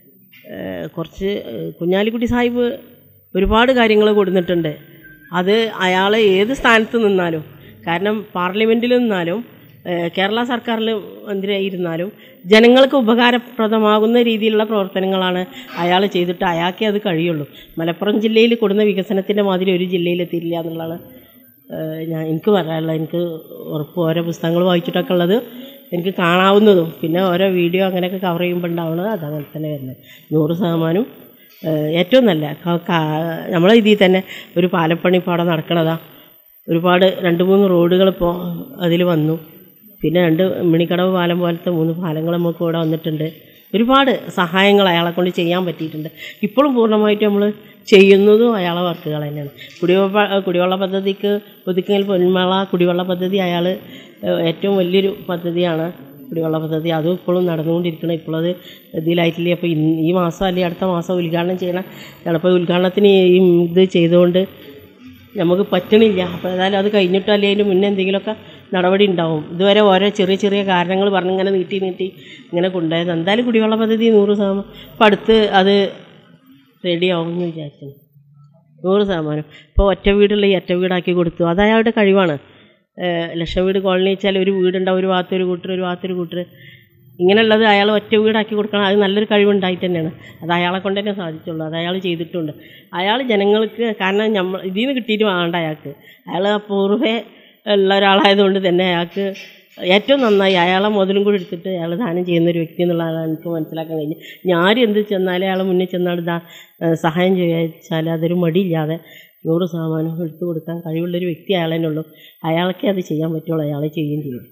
ഏഹ് കുറച്ച് ഏഹ് കുഞ്ഞാലിക്കുട്ടി സാഹിബ് ഒരുപാട് കാര്യങ്ങൾ കൊടുത്തിട്ടുണ്ട് അത് അയാൾ ഏത് സ്ഥാനത്ത് നിന്നാലും കാരണം പാർലമെൻറ്റിൽ നിന്നാലും ഏഹ് കേരള സർക്കാരിൽ മന്ത്രിയായിരുന്നാലും ജനങ്ങൾക്ക് ഉപകാരപ്രദമാകുന്ന രീതിയിലുള്ള പ്രവർത്തനങ്ങളാണ് അയാൾ ചെയ്തിട്ട് അയാൾക്കേ അത് കഴിയുള്ളൂ മലപ്പുറം ജില്ലയിൽ കൊടുന്ന വികസനത്തിൻ്റെ മാതിരി ഒരു ജില്ലയിൽ എത്തിയില്ല എന്നുള്ളതാണ് ഏഹ് ഞാൻ എനിക്ക് പറയാനുള്ളത് എനിക്ക് ഉറപ്പ് ഓരോ പുസ്തകങ്ങൾ വായിച്ചിട്ടൊക്കെ ഉള്ളത് എനിക്ക് കാണാവുന്നതും പിന്നെ ഓരോ വീഡിയോ അങ്ങനെയൊക്കെ കവർ ചെയ്യുമ്പോൾ ഉണ്ടാവുന്നത് അതങ്ങനെ തന്നെ വരുന്നത് നൂറ് ശതമാനം ഏഹ് ഏറ്റവും നല്ല ക- ക- നമ്മളെ ഇതിൽ തന്നെ ഒരു പാലപ്പണി ഇപ്പോൾ അവിടെ നടക്കണതാ ഒരുപാട് രണ്ട് മൂന്ന് റോഡുകൾ ഇപ്പോൾ അതിൽ വന്നു പിന്നെ രണ്ട് മണിക്കടവ് പാലം പോലത്തെ മൂന്ന് പാലങ്ങൾ നമുക്ക് ഇവിടെ വന്നിട്ടുണ്ട് ഒരുപാട് സഹായങ്ങൾ അയാളെ കൊണ്ട് ചെയ്യാൻ പറ്റിയിട്ടുണ്ട് ഇപ്പോഴും പൂർണ്ണമായിട്ട് നമ്മൾ ചെയ്യുന്നതും അയാളെ വർക്കുകൾ തന്നെയാണ് കുടിവെള്ള കുടിവെള്ള പദ്ധതിക്ക് ഒതുക്കൽ പൊന്മള കുടിവെള്ള പദ്ധതി അയാൾ ഏറ്റവും വലിയൊരു പദ്ധതിയാണ് കുടിവെള്ള പദ്ധതി അതും ഇപ്പോഴും നടന്നുകൊണ്ടിരിക്കണം ഇപ്പോഴത് ഇതിലായിട്ടില്ല അപ്പോൾ ഇന്ന് ഈ മാസം അല്ലെങ്കിൽ അടുത്ത മാസം ഉദ്ഘാടനം ചെയ്യണം ചിലപ്പോൾ ഉദ്ഘാടനത്തിന് ഈ ഇത് ചെയ്തുകൊണ്ട് നമുക്ക് പറ്റണില്ല അപ്പോൾ ഏതായാലും അത് കഴിഞ്ഞിട്ടോ അല്ലെങ്കിൽ അതിന് മുന്നേ എന്തെങ്കിലുമൊക്കെ നടപടി ഉണ്ടാവും ഇതുവരെ ഓരോ ചെറിയ ചെറിയ കാരണങ്ങൾ പറഞ്ഞ് ഇങ്ങനെ നീട്ടി നീട്ടി ഇങ്ങനെ കൊണ്ടുപോയത് എന്തായാലും കുടിവെള്ള പദ്ധതി നൂറ് ശതമാനം ഇപ്പം അടുത്ത് അത് റെഡിയാവും എന്ന് വിചാരിച്ചു നൂറ് ശതമാനം ഇപ്പോൾ ഒറ്റ വീടുള്ള ഈ ഒറ്റ വീടാക്കി കൊടുത്തു അത് അയാളുടെ കഴിവാണ് ഏഹ് ലക്ഷം വീട് കോളനി വെച്ചാൽ ഒരു വീടുണ്ടാവും ഒരു ഭാഗത്ത് ഒരു കൂട്ടർ ഒരു ഭാഗത്ത് ഒരു കൂട്ടർ ഇങ്ങനെയുള്ളത് അയാൾ ഒറ്റ വീടാക്കി കൊടുക്കണം അത് നല്ലൊരു കഴിവുണ്ടായിട്ട് തന്നെയാണ് അത് അയാളെ കൊണ്ട് തന്നെ സാധിച്ചുള്ളൂ അത് അയാൾ ചെയ്തിട്ടുണ്ട് അയാൾ ജനങ്ങൾക്ക് കാരണം നമ്മൾ ഇതിൽ നിന്ന് കിട്ടിയിട്ട് വേണ്ട അയാൾക്ക് അയാൾ പൂർവ്വേ ഉള്ള ഒരാളായതുകൊണ്ട് തന്നെ അയാൾക്ക് ഏറ്റവും നന്നായി അയാളെ മുതലും കൂടി എടുത്തിട്ട് അയാൾ ദാനം ചെയ്യുന്ന ഒരു വ്യക്തി എന്നുള്ളതാണ് എനിക്ക് മനസ്സിലാക്കാൻ കഴിഞ്ഞത് ഞാൻ എന്ത് ചെന്നാലും അയാൾ മുന്നിൽ ചെന്നാൽ ദാ ഏഹ് സഹായം ചോദിച്ചാൽ അതൊരു മടിയില്ലാതെ നൂറ് ശതമാനം എടുത്തു കൊടുക്കാൻ കഴിവുള്ളൊരു വ്യക്തി അയാൾ തന്നെ ഉള്ളൂ അയാൾക്കേ അത് ചെയ്യാൻ പറ്റുള്ളൂ അയാളെ ചെയ്യുകയും ചെയ്യും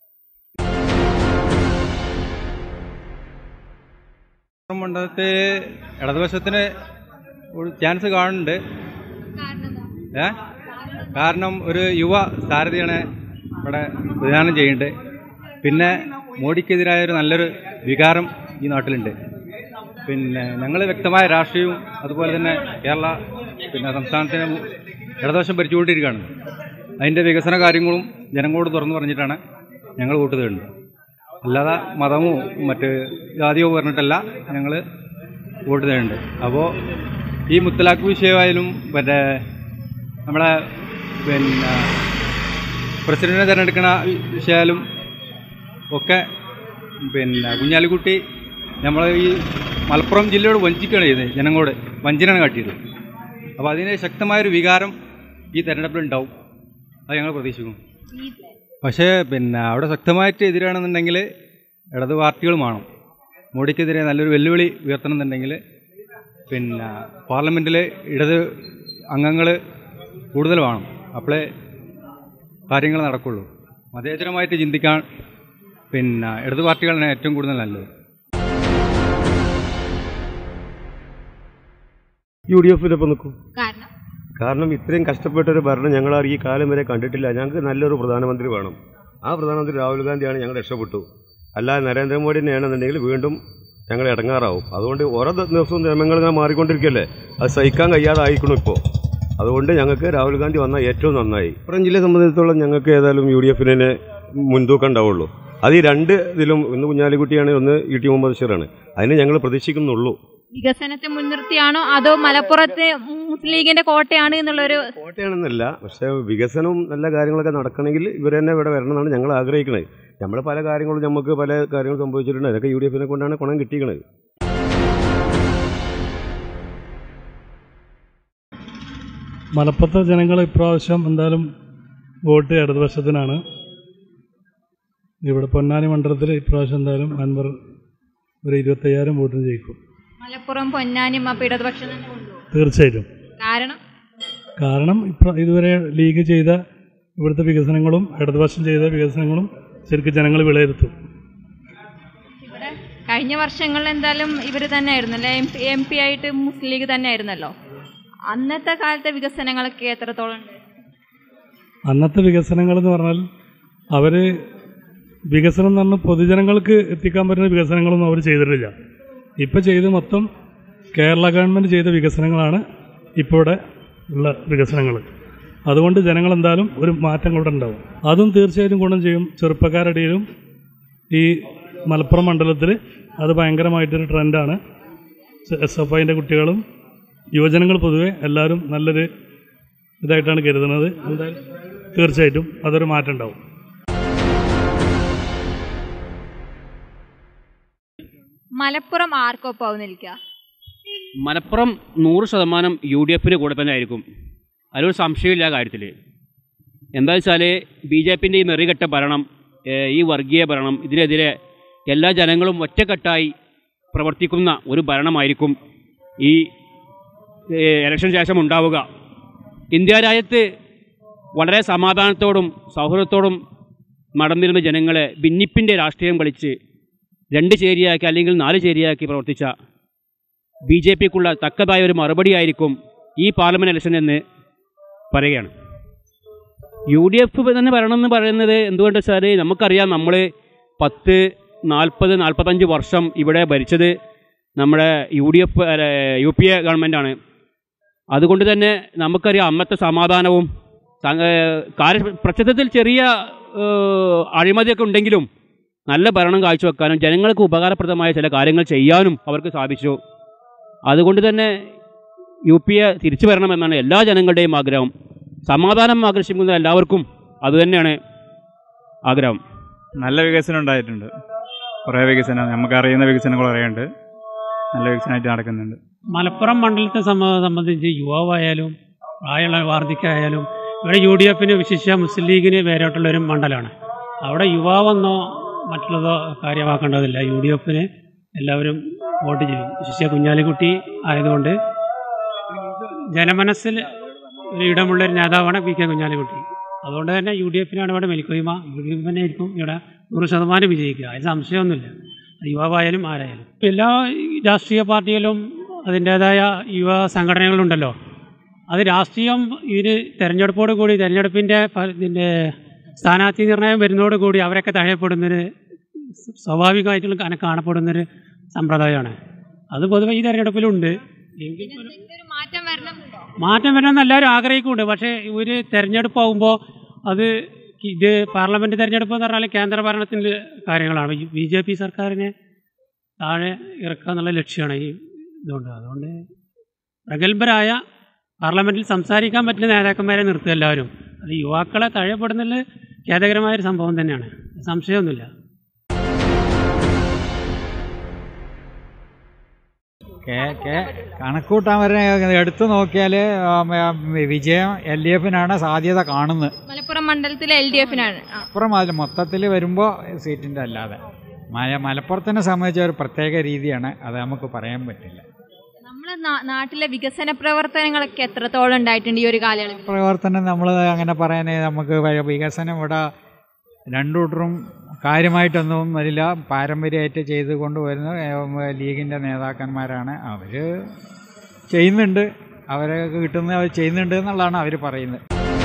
മണ്ഡലത്തിൽ ഇടതുപക്ഷത്തിന് ഒരു ചാൻസ് കാണുന്നുണ്ട് ഏ കാരണം ഒരു യുവ സാരഥിയാണ് ഇവിടെ വിധാനം ചെയ്യുന്നുണ്ട് പിന്നെ മോഡിക്കെതിരായ ഒരു നല്ലൊരു വികാരം ഈ നാട്ടിലുണ്ട് പിന്നെ ഞങ്ങൾ വ്യക്തമായ രാഷ്ട്രീയവും അതുപോലെ തന്നെ കേരള പിന്നെ സംസ്ഥാനത്തിന് ഇടതുവശം ഭരിച്ചുകൊണ്ടിരിക്കുകയാണ് അതിൻ്റെ വികസന കാര്യങ്ങളും ജനങ്ങളോട് തുറന്നു പറഞ്ഞിട്ടാണ് ഞങ്ങൾ വോട്ട് തേടുന്നത് അല്ലാതെ മതമോ മറ്റ് ജാതിയോ പറഞ്ഞിട്ടല്ല ഞങ്ങൾ വോട്ട് തേടുന്നുണ്ട് അപ്പോൾ ഈ മുത്തലാഖ് വിഷയമായാലും മറ്റേ നമ്മളെ പിന്നെ പ്രസിഡന്റിനെ തിരഞ്ഞെടുക്കുന്ന വിഷയമായാലും ഒക്കെ പിന്നെ കുഞ്ഞാലിക്കുട്ടി നമ്മൾ ഈ മലപ്പുറം ജില്ലയോട് വഞ്ചിക്കുകയാണ് ചെയ്തത് ജനങ്ങളോട് വഞ്ചനയാണ് കാട്ടിയത് അപ്പോൾ അതിന് ശക്തമായൊരു വികാരം ഈ തെരഞ്ഞെടുപ്പിൽ ഉണ്ടാവും അത് ഞങ്ങൾ പ്രതീക്ഷിക്കുന്നു പക്ഷേ പിന്നെ അവിടെ ശക്തമായിട്ട് എതിരാണെന്നുണ്ടെങ്കിൽ ഇടത് പാർട്ടികൾ വേണം മോഡിക്കെതിരെ നല്ലൊരു വെല്ലുവിളി ഉയർത്തണമെന്നുണ്ടെങ്കിൽ പിന്നെ പാർലമെൻറ്റിൽ ഇടത് അംഗങ്ങൾ കൂടുതൽ വേണം അപ്പോഴേ കാര്യങ്ങൾ നടക്കുള്ളൂ മതേതരമായിട്ട് ചിന്തിക്കാൻ പിന്നെ ഇടത് പാർട്ടികളാണ് ഏറ്റവും കൂടുതൽ നല്ലത് യു ഡി എഫിനൊപ്പം നിൽക്കും കാരണം കാരണം ഇത്രയും കഷ്ടപ്പെട്ട ഒരു ഭരണം ഞങ്ങൾ ഈ കാലം വരെ കണ്ടിട്ടില്ല ഞങ്ങൾക്ക് നല്ലൊരു പ്രധാനമന്ത്രി വേണം ആ പ്രധാനമന്ത്രി രാഹുൽ ഗാന്ധിയാണ് ഞങ്ങൾ രക്ഷപ്പെട്ടു അല്ലാതെ നരേന്ദ്രമോദി തന്നെയാണെന്നുണ്ടെങ്കിൽ വീണ്ടും ഞങ്ങൾ ഇടങ്ങാറാവും അതുകൊണ്ട് ഓരോ ദിവസവും നിയമങ്ങൾ ഇങ്ങനെ മാറിക്കൊണ്ടിരിക്കുകയല്ലേ അത് സഹിക്കാൻ കഴിയാതായിരിക്കണം ഇപ്പോൾ അതുകൊണ്ട് ഞങ്ങൾക്ക് രാഹുൽ ഗാന്ധി വന്നാൽ ഏറ്റവും നന്നായി മലപ്പുറം ജില്ലയെ സംബന്ധിച്ചിടത്തോളം ഞങ്ങൾക്ക് ഏതായാലും യു ഡി എഫിനെ മുൻതൂക്കം ഉണ്ടാവുള്ളൂ അത് ഈ രണ്ട് ഇതിലും ഒന്ന് കുഞ്ഞാലിക്കുട്ടിയാണ് ഒന്ന് ഇ ടി മുഹമ്മദ് ബഷീറാണ് അതിന് ഞങ്ങൾ പ്രതീക്ഷിക്കുന്നുള്ളൂ വികസനത്തെ മുൻനിർത്തിയാണോ അതോ മലപ്പുറത്ത് മുസ്ലിം ലീഗിന്റെ കോട്ടയാണ് എന്നുള്ളൊരു കോട്ടയാണെന്നല്ല പക്ഷേ വികസനവും നല്ല കാര്യങ്ങളൊക്കെ നടക്കണമെങ്കിൽ ഇവർ തന്നെ ഇവിടെ വരണമെന്നാണ് ഞങ്ങൾ ആഗ്രഹിക്കുന്നത് നമ്മൾ പല കാര്യങ്ങളും നമുക്ക് പല കാര്യങ്ങളും സംഭവിച്ചിട്ടുണ്ട് അതൊക്കെ യു ഡി എഫിനെ കൊണ്ടാണ് ഗുണം കിട്ടിയിരിക്കുന്നത് മലപ്പുറത്തെ ജനങ്ങൾ ഇപ്രാവശ്യം എന്തായാലും വോട്ട് ഇടതുപക്ഷത്തിനാണ് ഇവിടെ പൊന്നാനി മണ്ഡലത്തിൽ ഇപ്രാവശ്യം എന്തായാലും അൻവർ ഒരു ഇരുപത്തയ്യായിരം വോട്ടിന് ജയിക്കും മലപ്പുറം പൊന്നാനിയും അപ്പൊ ഇടതുപക്ഷം തന്നെ കൊണ്ടുപോകും തീർച്ചയായിട്ടും കാരണം കാരണം ഇപ്ര ഇതുവരെ ലീഗ് ചെയ്ത ഇവിടുത്തെ വികസനങ്ങളും ഇടതുപക്ഷം ചെയ്ത വികസനങ്ങളും ശരിക്കും ജനങ്ങൾ വിലയിരുത്തും ഇവിടെ കഴിഞ്ഞ വർഷങ്ങളിൽ എന്തായാലും ഇവർ തന്നെ ആയിരുന്നല്ലേ എം പി എം പി ആയിട്ട് മുസ്ലിം ലീഗ് തന്നെ ആയിരുന്നല്ലോ അന്നത്തെ കാലത്തെ വികസനങ്ങളൊക്കെ എത്രത്തോളം ഉണ്ട് അന്നത്തെ വികസനങ്ങൾ എന്ന് പറഞ്ഞാൽ അവർ വികസനം എന്ന് പറഞ്ഞാൽ പൊതുജനങ്ങൾക്ക് എത്തിക്കാൻ പറ്റുന്ന വികസനങ്ങളൊന്നും അവർ ചെയ്തിട്ടില്ല ഇപ്പോൾ ചെയ്ത് മൊത്തം കേരള ഗവൺമെൻറ് ചെയ്ത വികസനങ്ങളാണ് ഇപ്പോൾ ഇവിടെ ഉള്ള വികസനങ്ങൾ അതുകൊണ്ട് ജനങ്ങൾ എന്തായാലും ഒരു മാറ്റം കൂടെ ഉണ്ടാവും അതും തീർച്ചയായിട്ടും ഗുണം ചെയ്യും ചെറുപ്പക്കാരുടെ ഇടയിലും ഈ മലപ്പുറം മണ്ഡലത്തിൽ അത് ഭയങ്കരമായിട്ടൊരു ട്രെൻഡാണ് എസ് എഫ് ഐൻ്റെ കുട്ടികളും യുവജനങ്ങൾ പൊതുവെ എല്ലാവരും നല്ലൊരു ഇതായിട്ടാണ് കരുതുന്നത് എന്തായാലും തീർച്ചയായിട്ടും അതൊരു മാറ്റം ഉണ്ടാവും മലപ്പുറം ആർക്കൊപ്പാവും നിൽക്കുക മലപ്പുറം നൂറ് ശതമാനം യു ഡി എഫിന് കൂടെ തന്നെ ആയിരിക്കും അതിലൊരു സംശയമില്ല ആ കാര്യത്തിൽ എന്താ വെച്ചാൽ ബി ജെ പിൻ്റെ ഈ നെറികെട്ട ഭരണം ഏഹ് ഈ വർഗീയ ഭരണം ഇതിനെതിരെ എല്ലാ ജനങ്ങളും ഒറ്റക്കെട്ടായി പ്രവർത്തിക്കുന്ന ഒരു ഭരണമായിരിക്കും ഈ ഏഹ് ഇലക്ഷൻ ശേഷം ഉണ്ടാവുക ഇന്ത്യ രാജ്യത്ത് വളരെ സമാധാനത്തോടും സൗഹൃദത്തോടും നടന്നിരുന്ന ജനങ്ങളെ ഭിന്നിപ്പിൻ്റെ രാഷ്ട്രീയം കളിച്ച് രണ്ട് ചേരിയാക്കി അല്ലെങ്കിൽ നാല് ചേരിയാക്കി പ്രവർത്തിച്ച ബി ജെ പിക്കുള്ള തക്കതായ ഒരു മറുപടിയായിരിക്കും ഈ പാർലമെൻറ്റ് ഇലക്ഷൻ എന്ന് പറയുകയാണ് യു ഡി എഫ് തന്നെ വരണമെന്ന് പറയുന്നത് എന്തുകൊണ്ട് വെച്ചാൽ നമുക്കറിയാം നമ്മൾ പത്ത് നാൽപ്പത് നാൽപ്പത്തഞ്ച് വർഷം ഇവിടെ ഭരിച്ചത് നമ്മുടെ U D F U P A ഗവൺമെൻറ്റാണ് അതുകൊണ്ട് തന്നെ നമുക്കറിയാം അന്നത്തെ സമാധാനവും സ- ഏഹ് കാര്യ പ്രത്യക്ഷത്തിൽ ചെറിയ ഏഹ് അഴിമതിയൊക്കെ ഉണ്ടെങ്കിലും നല്ല ഭരണം കാഴ്ചവെക്കാനും ജനങ്ങൾക്ക് ഉപകാരപ്രദമായ ചില കാര്യങ്ങൾ ചെയ്യാനും അവർക്ക് സാധിച്ചു അതുകൊണ്ട് തന്നെ യു പി എ തിരിച്ചു വരണമെന്നാണ് എല്ലാ ജനങ്ങളുടെയും ആഗ്രഹം സമാധാനം ആകർഷിക്കുന്ന എല്ലാവർക്കും അതുതന്നെയാണ് ആഗ്രഹം നല്ല വികസനം ഉണ്ടായിട്ടുണ്ട് കുറേ വികസനം നമുക്കറിയുന്ന വികസനങ്ങൾ കുറേയുണ്ട് നല്ല വികസനമായിട്ട് നടക്കുന്നുണ്ട് മലപ്പുറം മണ്ഡലത്തെ സംബ- സംബന്ധിച്ച് യുവാവായാലും പ്രായമുള്ള വാർദ്ധക്യമായാലും ഇവിടെ യു ഡി എഫിന് വിശിഷ്യ മുസ്ലിം ലീഗിന് വേറിട്ടുള്ള ഒരു മണ്ഡലമാണ് അവിടെ യുവാവെന്നോ മറ്റുള്ളതോ കാര്യമാക്കേണ്ടതില്ല യു ഡി എഫിന് എല്ലാവരും വോട്ട് ചെയ്യും വിശിഷ്യ കുഞ്ഞാലിക്കുട്ടി ആയതുകൊണ്ട് ജനമനസ്സിൽ ഒരു ഇടമുള്ള ഒരു നേതാവാണ് പി കെ കുഞ്ഞാലിക്കുട്ടി അതുകൊണ്ട് തന്നെ യു ഡി എഫിനാണ് ഇവിടെ മേൽക്കോയ്മ യു ഡി എഫ് തന്നെ ആയിരിക്കും ഇവിടെ നൂറ് ശതമാനം വിജയിക്കുക അതിന് സംശയമൊന്നുമില്ല അത് യുവാവായാലും ആരായാലും എല്ലാ രാഷ്ട്രീയ പാർട്ടികളും അതിൻ്റേതായ യുവ സംഘടനകളുണ്ടല്ലോ അത് രാഷ്ട്രീയം ഇതിന് തെരഞ്ഞെടുപ്പോട് കൂടി തെരഞ്ഞെടുപ്പിൻ്റെ ഫ- ഇതിൻ്റെ സ്ഥാനാർത്ഥി നിർണയം വരുന്നതോടുകൂടി അവരൊക്കെ തഴയപ്പെടുന്നൊരു സ്വാഭാവികമായിട്ടുള്ള കാ- കാണപ്പെടുന്നൊരു സമ്പ്രദായമാണ് അത് പൊതുവെ ഈ തെരഞ്ഞെടുപ്പിലുണ്ട് എങ്കിൽ പോലും മാറ്റം വരണം മാറ്റം വരണമെന്ന് എല്ലാവരും ആഗ്രഹിക്കുന്നുണ്ട് പക്ഷേ ഒരു തെരഞ്ഞെടുപ്പാകുമ്പോൾ അത് ഇത് പാർലമെൻറ്റ് തെരഞ്ഞെടുപ്പ് എന്ന് പറഞ്ഞാൽ കേന്ദ്ര ഭരണത്തിൻ്റെ കാര്യങ്ങളാണ് ബി ജെ പി സർക്കാരിനെ താഴെ ഇറക്കുക എന്നുള്ള ലക്ഷ്യമാണ് ഈ ഇതുകൊണ്ട് അതുകൊണ്ട് പ്രഗത്ഭരായ പാർലമെൻറ്റിൽ സംസാരിക്കാൻ പറ്റുന്ന നേതാക്കന്മാരെ നിർത്തുക എല്ലാവരും അത് യുവാക്കളെ തഴയപ്പെടുന്നതിൽ ഖേദകരമായൊരു സംഭവം തന്നെയാണ് സംശയമൊന്നുമില്ല കേ- കേ- കണക്കൂട്ടാൻ വരെ എടുത്തു നോക്കിയാൽ വിജയം എൽ ഡി എഫിനാണ് സാധ്യത കാണുന്നത് മലപ്പുറം മണ്ഡലത്തിലെ എൽ ഡി എഫിനാണ് അപ്പുറം അതിൽ മൊത്തത്തിൽ വരുമ്പോൾ സീറ്റിൻ്റെ അല്ലാതെ മല മലപ്പുറത്തിനെ സംബന്ധിച്ച ഒരു പ്രത്യേക രീതിയാണ് അത് നമുക്ക് പറയാൻ പറ്റില്ല നമ്മളെ നാ- നാട്ടിലെ വികസന പ്രവർത്തനങ്ങളൊക്കെ എത്രത്തോളം ഉണ്ടായിട്ടുണ്ട് ഈ ഒരു കാലയളവിൽ പ്രവർത്തനം നമ്മൾ അങ്ങനെ പറയാൻ നമുക്ക് വ- വികസനം ഇവിടെ രണ്ടുകൂട്ടരും കാര്യമായിട്ടൊന്നും വരില്ല പാരമ്പര്യമായിട്ട് ചെയ്ത് കൊണ്ടുവരുന്ന ഏഹ്, ലീഗിൻ്റെ നേതാക്കന്മാരാണ് അവർ ചെയ്യുന്നുണ്ട് അവരൊക്കെ കിട്ടുന്നത് അവർ ചെയ്യുന്നുണ്ട് എന്നുള്ളതാണ് അവർ പറയുന്നത്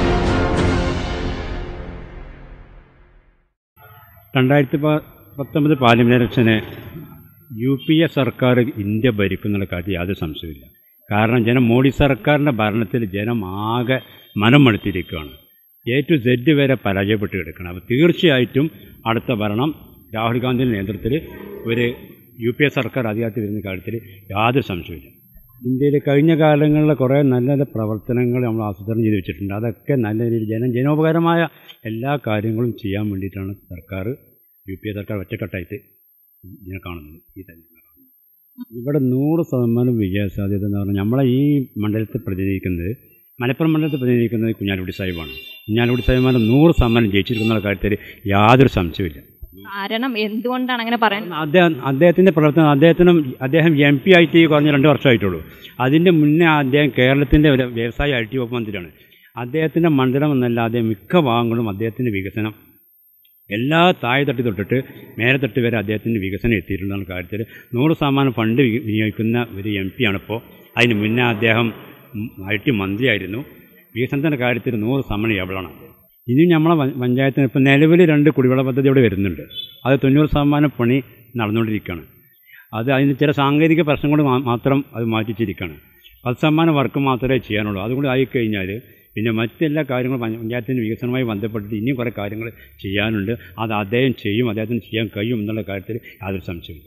രണ്ടായിരത്തി പ- പത്തൊമ്പത് പാർലമെൻറ്റ് ഇലക്ഷന് യു പി എ സർക്കാർ ഇന്ത്യ ഭരിക്കുന്നുള്ള കാര്യം യാതൊരു സംശയമില്ല കാരണം ജനം മോഡി സർക്കാരിൻ്റെ ഭരണത്തിൽ ജനം ആകെ മനം മടുത്തിരിക്കുകയാണ് എ ടു സെഡ് വരെ പരാജയപ്പെട്ട് കിടക്കണം അപ്പോൾ തീർച്ചയായിട്ടും അടുത്ത ഭരണം രാഹുൽ ഗാന്ധിയുടെ നേതൃത്വത്തിൽ ഒരു യു പി എ സർക്കാർ അധികാരത്തിൽ വരുന്ന കാര്യത്തിൽ യാതൊരു സംശയമില്ല ഇന്ത്യയിൽ കഴിഞ്ഞ കാലങ്ങളിലെ കുറേ നല്ല നല്ല പ്രവർത്തനങ്ങൾ നമ്മൾ ആസൂത്രണം ചെയ്ത് വെച്ചിട്ടുണ്ട് അതൊക്കെ നല്ല രീതിയിൽ ജന ജനോപകാരമായ എല്ലാ കാര്യങ്ങളും ചെയ്യാൻ വേണ്ടിയിട്ടാണ് സർക്കാർ യു പി എ സർക്കാർ ഒറ്റക്കെട്ടായിട്ട് ഇതിനെ കാണുന്നത് ഈ തന്നെ ഇവിടെ നൂറ് ശതമാനം വിജയസാധ്യത എന്ന് പറഞ്ഞാൽ നമ്മളെ ഈ മണ്ഡലത്തെ പ്രതിനിധീകരിക്കുന്നത് മലപ്പുറം മണ്ഡലത്തെ പ്രതിനിധീകരിക്കുന്നത് കുഞ്ഞാലിക്കുട്ടി സാഹിബാണ് കുഞ്ഞാലിക്കുട്ടി സാഹിബാണ് നൂറ് ശതമാനം ജയിച്ചിരിക്കുന്ന കാര്യത്തിൽ യാതൊരു സംശയമില്ല കാരണം എന്തുകൊണ്ടാണ് അങ്ങനെ പറയുന്നത് അദ്ദേഹം അദ്ദേഹത്തിൻ്റെ പ്രവർത്തനം അദ്ദേഹത്തിനും അദ്ദേഹം എം പി ആയിട്ട് ഈ കുറഞ്ഞ രണ്ട് വർഷമായിട്ടുള്ളൂ അതിൻ്റെ മുന്നേ അദ്ദേഹം കേരളത്തിൻ്റെ ഒരു വ്യവസായ ഐ ടി വകുപ്പ് മന്ത്രിയാണ് അദ്ദേഹത്തിൻ്റെ മണ്ഡലം എന്നല്ലാതെ മിക്ക ഭാഗങ്ങളും അദ്ദേഹത്തിൻ്റെ വികസനം എല്ലാ താഴെത്തട്ടി തൊട്ടിട്ട് മേലെത്തട്ട് വരെ അദ്ദേഹത്തിൻ്റെ വികസനം എത്തിയിട്ടുണ്ടെന്ന കാര്യത്തിൽ നൂറ് ശതമാനം ഫണ്ട് വി- വിനിയോഗിക്കുന്ന ഒരു എം പി ആണിപ്പോൾ അതിന് മുന്നേ അദ്ദേഹം ഐ ടി മന്ത്രിയായിരുന്നു വികസനത്തിൻ്റെ കാര്യത്തിൽ നൂറ് ശതമാനം എവളാണ് ഇനി നമ്മളെ പ- പഞ്ചായത്തിന് ഇപ്പോൾ നിലവിൽ രണ്ട് കുടിവെള്ള പദ്ധതി ഇവിടെ വരുന്നുണ്ട് അത് തൊണ്ണൂറ് ശതമാനം പണി നടന്നുകൊണ്ടിരിക്കുകയാണ് അത് അതിന് ചില സാങ്കേതിക പ്രശ്നങ്ങൾ മാ- മാത്രം അത് മാറ്റിച്ചിരിക്കുകയാണ് പത്ത് ശതമാനം വർക്ക് മാത്രമേ ചെയ്യാനുള്ളൂ അതുകൊണ്ട് ആയിക്കഴിഞ്ഞാൽ പിന്നെ മറ്റെല്ലാ കാര്യങ്ങളും പഞ്ച- പഞ്ചായത്തിൻ്റെ വികസനവുമായി ബന്ധപ്പെട്ടിട്ട് ഇനിയും കുറേ കാര്യങ്ങൾ ചെയ്യാനുണ്ട് അത് അദ്ദേഹം ചെയ്യും അദ്ദേഹത്തിന് ചെയ്യാൻ കഴിയും എന്നുള്ള കാര്യത്തിൽ യാതൊരു സംശയമില്ല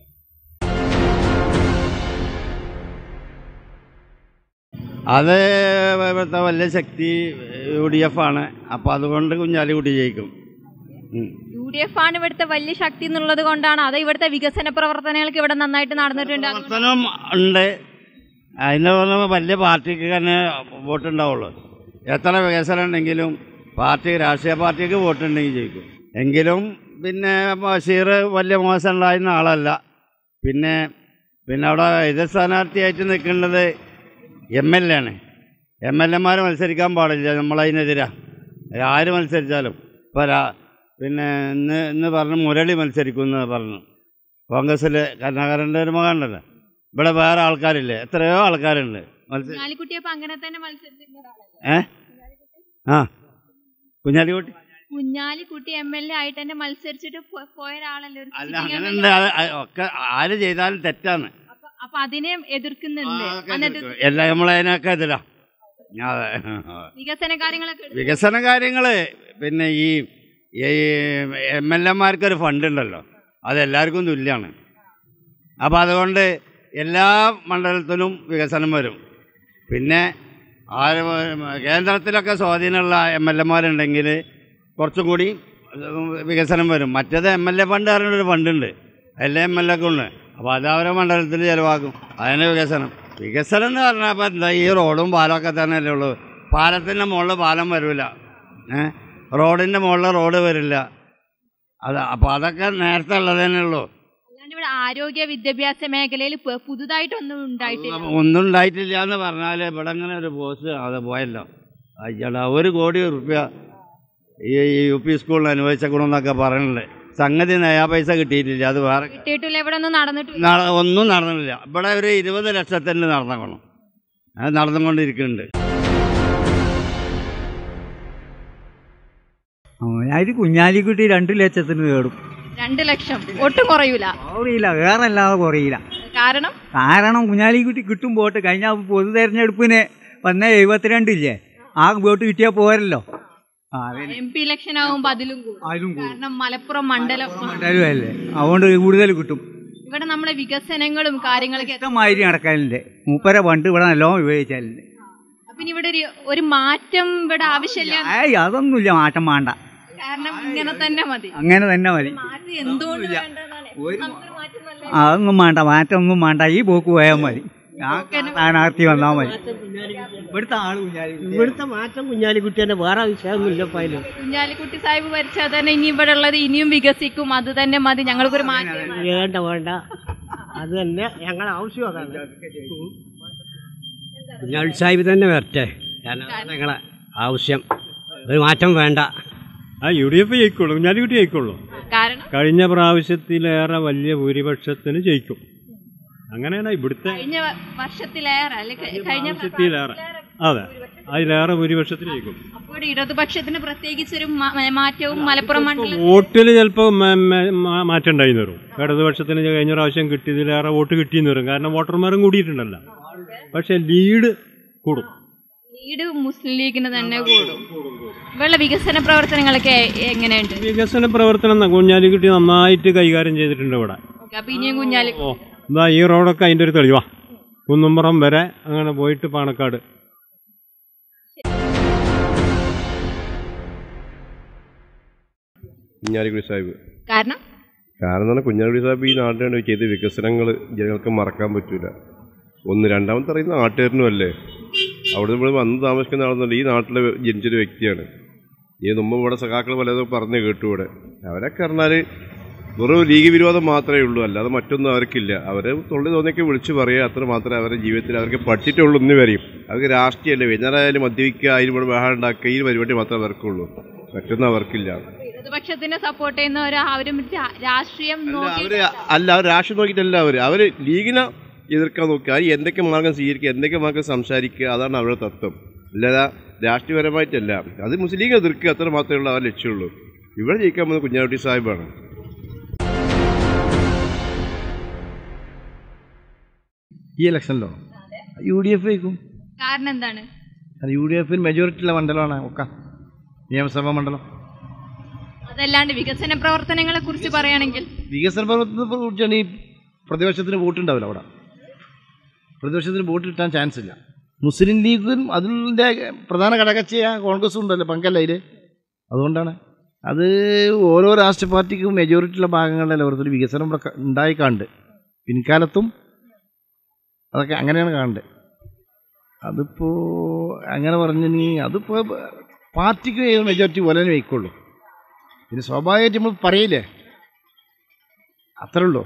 അത് ഇവിടുത്തെ വലിയ ശക്തി യു ഡി എഫ് ആണ് അപ്പോൾ അതുകൊണ്ട് കുഞ്ഞാലിക്കുട്ടി ജയിക്കും ഉം. യു ഡി എഫ് ആണ് ഇവിടുത്തെ വലിയ ശക്തി എന്നുള്ളത് കൊണ്ടാണ് അത് ഇവിടുത്തെ വികസന പ്രവർത്തനങ്ങൾക്ക് ഇവിടെ നന്നായിട്ട് നടന്നിട്ടുണ്ട് അതുകൊണ്ട് പ്രവർത്തനം ഉണ്ട് അതിൻ്റെ പറഞ്ഞ വലിയ പാർട്ടിക്ക് തന്നെ വോട്ടുണ്ടാവുള്ളൂ എത്ര വികസനം ഉണ്ടെങ്കിലും പാർട്ടി രാഷ്ട്രീയ പാർട്ടിക്ക് വോട്ടുണ്ടെങ്കിൽ ജയിക്കും എങ്കിലും പിന്നെ ബഷീർ വലിയ മോശം ഉണ്ടായിരുന്ന ആളല്ല പിന്നെ പിന്നെ അവിടെ എതിർ സ്ഥാനാർത്ഥിയായിട്ട് നിൽക്കേണ്ടത് എം എൽ എ ആണ് എം എൽ എമാർ മത്സരിക്കാൻ പാടില്ല നമ്മളതിനെതിരാ ആര് മത്സരിച്ചാലും ഇപ്പോൾ രാ- പിന്നെ ഇന്ന് ഇന്ന് പറഞ്ഞു മുരളി മത്സരിക്കുമെന്ന് പറഞ്ഞു കോൺഗ്രസ്സിൽ കരുണാകരൻ്റെ ഒരു മകനുണ്ടല്ലോ ഇവിടെ വേറെ ആൾക്കാരില്ലേ എത്രയോ ആൾക്കാരുണ്ട് മത്സരി കുഞ്ഞാലിക്കുട്ടിയപ്പോ അങ്ങനെ തന്നെ മത്സരിച്ചിരുന്ന ഒരാളല്ലേ ഏ ആ Kunhalikutty Kunhalikutty M L A ആയിട്ട് തന്നെ മത്സരിച്ചിട്ട് പോ- പോയ ഒരാളല്ലേ ഒരു അല്ല sitting അങ്ങനെ MLA. ഉണ്ട് അത് അത് ഒക്കെ ആര് ചെയ്താലും തെറ്റാണ് അപ്പൊ അതിനെ എതിർക്കുന്നുണ്ട് എന്നിട്ട് എല്ലാം നമ്മളതിനൊക്കെ എതിരാ അതെ വികസന കാര്യങ്ങളൊക്കെ എടുത്ത് വികസന കാര്യങ്ങൾ പിന്നെ ഈ എം എൽ എമാർക്കൊരു ഫണ്ട് ഉണ്ടല്ലോ അത് എല്ലാവർക്കും തുല്യമാണ് അപ്പോൾ അതുകൊണ്ട് എല്ലാ മണ്ഡലത്തിലും വികസനം വരും പിന്നെ ആര് കേന്ദ്രത്തിലൊക്കെ സ്വാധീനമുള്ള എം എൽ എമാരുണ്ടെങ്കിൽ കുറച്ചും കൂടി വികസനം വരും മറ്റേത് എം എൽ എ ഫണ്ട് പറഞ്ഞൊരു ഫണ്ടുണ്ട് എല്ലാ എം എൽ എക്കും ഉണ്ട് അപ്പോൾ അത് അവരെ മണ്ഡലത്തിൽ ചിലവാക്കും അതിന് വികസനം വികസനം എന്ന് പറഞ്ഞാൽ ഇപ്പോൾ എന്താ ഈ റോഡും പാലമൊക്കെ തന്നെയല്ലേ ഉള്ളൂ പാലത്തിൻ്റെ മുകളിൽ പാലം വരില്ല ഏ റോഡിൻ്റെ മുകളിൽ റോഡ് വരില്ല അത് അപ്പോൾ അതൊക്കെ നേരത്തെ ഉള്ളത് തന്നെ ഉള്ളൂ അല്ലാണ്ട് ഇവിടെ ആരോഗ്യ വിദ്യാഭ്യാസ മേഖലയിൽ പു- പുതുതായിട്ടൊന്നും ഉണ്ടായിട്ടില്ല ഒന്നും ഉണ്ടായിട്ടില്ല എന്ന് പറഞ്ഞാൽ ഇവിടെ അങ്ങനെ ഒരു പോസ്റ്റ് അത് പോയല്ലോ അയ്യടാ ഒരു കോടി റുപ്യ ഈ യു പി സ്കൂളിൽ അനുവദിച്ചേക്കണമെന്നൊക്കെ പറയുന്നുണ്ട് സംഗതി നയാ പൈസ കിട്ടിയിട്ടില്ല അത് വേറെ കിട്ടിയിട്ടില്ല ഇവിടെ ഒന്നും നടന്നിട്ടില്ല നട- ഒന്നും നടന്നിട്ടില്ല ഇവിടെ ഒരു ഇരുപത് ലക്ഷത്തിന് നടന്നേക്കണം അത് നടന്നുകൊണ്ടിരിക്കുന്നുണ്ട് അതിന് കുഞ്ഞാലിക്കുട്ടി രണ്ട് ലക്ഷത്തിന് കേടും രണ്ട് ലക്ഷം ഒട്ടും കുറയൂല കുറയില്ല വേറെ അല്ലാതെ കുറയില്ല കാരണം കാരണം കുഞ്ഞാലിക്കുട്ടി കിട്ടും വോട്ട് കഴിഞ്ഞ പൊതു തെരഞ്ഞെടുപ്പിന് വന്ന എഴുപത്തിരണ്ടില്ലേ ആ വോട്ട് കിട്ടിയാൽ പോരല്ലോ ആ അതെ എം പി ഇലക്ഷൻ ആകുമ്പോ അതിലും കൂടും കാരണം മലപ്പുറം മണ്ഡലം അല്ലേ അതുകൊണ്ട് കൂടുതൽ കിട്ടും ഇവിടെ നമ്മളെ വികസനങ്ങളും കാര്യങ്ങളൊക്കെ ഇഷ്ടമാതിരി നടക്കാനുണ്ട് മൂപ്പര പണ്ട് ഇവിടെ നല്ലോണം ഉപയോഗിച്ചാലുണ്ട് അപ്പൊ ഇനി ഇവിടെ ഒരു ഒരു മാറ്റം ഇവിടെ ആവശ്യമില്ല ഏയ് അതൊന്നുമില്ല മാറ്റം വേണ്ട കാരണം ഇങ്ങനെ തന്നെ മതി അങ്ങനെ തന്നെ മതി മാറ്റം എന്തുകൊണ്ട് വേണ്ടതാണ് നമുക്കൊരു മാറ്റം നല്ല അതൊന്നും വേണ്ട മാറ്റം ഒന്നും വേണ്ട ഈ പോക്ക് പോയാൽ മതി ഞാൻ സ്ഥാനാർത്ഥി വന്നാൽ മതി ഇവിടുത്തെ ആള് കുഞ്ഞാലിക്കുട്ടി ഇവിടുത്തെ മാറ്റം കുഞ്ഞാലിക്കുട്ടിയുടെ വേറെ വിഷയമൊന്നുമില്ല ഇപ്പം അതിൽ കുഞ്ഞാലിക്കുട്ടി സാഹിബ് ഭരിച്ചാൽ തന്നെ ഇനി ഇവിടെ ഉള്ളത് ഇനിയും വികസിക്കും അത് തന്നെ മതി ഞങ്ങൾക്കൊരു മാറ്റം വേണ്ട വേണ്ട അത് തന്നെ ഞങ്ങളുടെ ആവശ്യം അതാണ് കുഞ്ഞാളി സാഹിബ് തന്നെ വരട്ടെ കാരണം ഞങ്ങളെ ആവശ്യം ഒരു മാറ്റം വേണ്ട ആ യു ഡി എഫ് ജയിക്കുള്ളൂ കുഞ്ഞാലിക്കുട്ടി ജയിക്കുള്ളൂ കാരണം കഴിഞ്ഞ പ്രാവശ്യത്തിലേറെ വലിയ ഭൂരിപക്ഷത്തിന് ജയിക്കും അങ്ങനെയാണ് ഇവിടുത്തെ കഴിഞ്ഞ വ- വർഷത്തിലേറെ അല്ലെ ക- കഴിഞ്ഞ പ്രാവശ്യത്തിലേറെ അതെ അതിലേറെ ഭൂരിപക്ഷത്തിന് ജയിക്കും അപ്പോൾ ഇടതുപക്ഷത്തിന് പ്രത്യേകിച്ചൊരു മാ- മാറ്റവും മലപ്പുറം മണ്ഡലം വോട്ടിൽ ചിലപ്പോൾ മാറ്റം ഉണ്ടായിന്ന് വരും ഇടതുപക്ഷത്തിന് കഴിഞ്ഞ പ്രാവശ്യം കിട്ടിയതിലേറെ വോട്ട് കിട്ടിയെന്ന് വരും കാരണം വോട്ടർമാരും കൂടിയിട്ടുണ്ടല്ലോ പക്ഷേ ലീഡ് കൂടും ലീഡ് മുസ്ലിം ലീഗിന് തന്നെ കൂടും ഇവരുടെ വികസന പ്രവർത്തനങ്ങളൊക്കെ എങ്ങനെയുണ്ട് വികസന പ്രവർത്തനം ന- കുഞ്ഞാലിക്കുട്ടി നന്നായിട്ട് കൈകാര്യം ചെയ്തിട്ടുണ്ട് ഇവിടെ ഓക്കേ, അപ്പൊ ഇനിയും കുഞ്ഞാലി ഓ എന്താ ഈ റോഡൊക്കെ അതിൻ്റെ ഒരു തെളിവാ കുന്നുംപുറം വരെ അങ്ങനെ പോയിട്ട് പാണക്കാട് കുഞ്ഞാലിക്കുടി സാഹിബ് കാരണം കാരണം എന്ന് പറഞ്ഞാൽ കുഞ്ഞാലിക്കുടി സാഹിബ് ഈ നാട്ടിലാണ് ചെയ്ത വികസനങ്ങൾ ജനങ്ങൾക്ക് മറക്കാൻ പറ്റൂല ഒന്ന് രണ്ടാമത്തെ അറിയുന്ന നാട്ടുകാരനും അല്ലേ അവിടെ നമ്മൾ വന്ന് താമസിക്കുന്ന ആളെന്നുണ്ട് ഈ നാട്ടിലെ ജനിച്ചൊരു വ്യക്തിയാണ് ഈ മുമ്പ് ഇവിടെ സഖാക്കൾ പലതും പറഞ്ഞു കേട്ടു ഇവിടെ അവരൊക്കെ പറഞ്ഞാൽ വെറും ലീഗ് വിരോധം മാത്രമേ ഉള്ളൂ അല്ലാതെ മറ്റൊന്നും അവർക്കില്ല അവരെ തൊള്ളി തോന്നിയൊക്കെ വിളിച്ചു പറയുക അത്ര മാത്രമേ അവരുടെ ജീവിതത്തിൽ അവർക്ക് പഠിച്ചിട്ടുള്ളൂ ഇന്ന് വരെയും അവർക്ക് രാഷ്ട്രീയമല്ലേ വൈകുന്നേരമായാലും മദ്യപിക്കുക അതിന് ഇവിടെ ബഹളം ഉണ്ടാക്കുക ഈ പരിപാടി മാത്രമേ അവർക്കുള്ളൂ മറ്റൊന്നും അവർക്കില്ല ഇടതുപക്ഷത്തിനെ സപ്പോർട്ട് ചെയ്യുന്നവർ അവരും രാ- രാഷ്ട്രീയം നോക്കി അവര് അല്ല അവർ രാഷ്ട്രീയം നോക്കിയിട്ടല്ല അവർ അവർ ലീഗിനെ എതിർക്കാൻ നോക്കുക അത് എന്തൊക്കെ മാർഗം സ്വീകരിക്കുക എന്തൊക്കെ മാർഗം സംസാരിക്കുക അതാണ് അവരുടെ തത്വം അല്ലാതെ രാഷ്ട്രീയപരമായിട്ടല്ല അത് മുസ്ലിം ലീഗ് എതിർക്കുക അത്ര മാത്രമേ ഉള്ളൂ അവർ ലക്ഷ്യമുള്ളൂ ഇവിടെ ജയിക്കാൻ പോകുന്നത് കുഞ്ഞാട്ടി സാഹിബാണ് ഈ ഇലക്ഷനിലോ യു ഡി എഫ് ജയിക്കും കാരണം എന്താണ് യു ഡി എഫിന് മെജോറിറ്റി ഉള്ള മണ്ഡലമാണ് ഒക്കെ നിയമസഭാ മണ്ഡലം അതല്ലാണ്ട് വികസന പ്രവർത്തനങ്ങളെ കുറിച്ച് പറയുകയാണെങ്കിൽ വികസന പ്രവർത്തനത്തെ കുറിച്ചാണ് ഈ പ്രതിപക്ഷത്തിന് വോട്ടുണ്ടാവില്ല അവിടെ പ്രതിപക്ഷത്തിന് വോട്ട് കിട്ടാൻ ചാൻസ് ഇല്ല മുസ്ലിം ലീഗും അതിൻ്റെ പ്രധാന ഘടകകക്ഷിയ കോൺഗ്രസും ഉണ്ടല്ലോ പങ്കല്ല അതിൽ അതുകൊണ്ടാണ് അത് ഓരോ രാഷ്ട്രീയ പാർട്ടിക്കും മെജോറിറ്റിയുള്ള ഭാഗങ്ങളിലല്ല ഓരോരുത്തർ വികസനം ഇവിടെ ക- ഉണ്ടായി കാണുന്നുണ്ട് പിൻകാലത്തും അതൊക്കെ അങ്ങനെയാണ് കാണുന്നത് അതിപ്പോൾ അങ്ങനെ പറഞ്ഞു നീ അതിപ്പോൾ പാർട്ടിക്ക് മെജോറിറ്റി പോലെ തന്നെ വയ്ക്കുള്ളൂ പിന്നെ സ്വാഭാവികമായിട്ട് നമ്മൾ പറയില്ലേ അത്രേ ഉള്ളൂ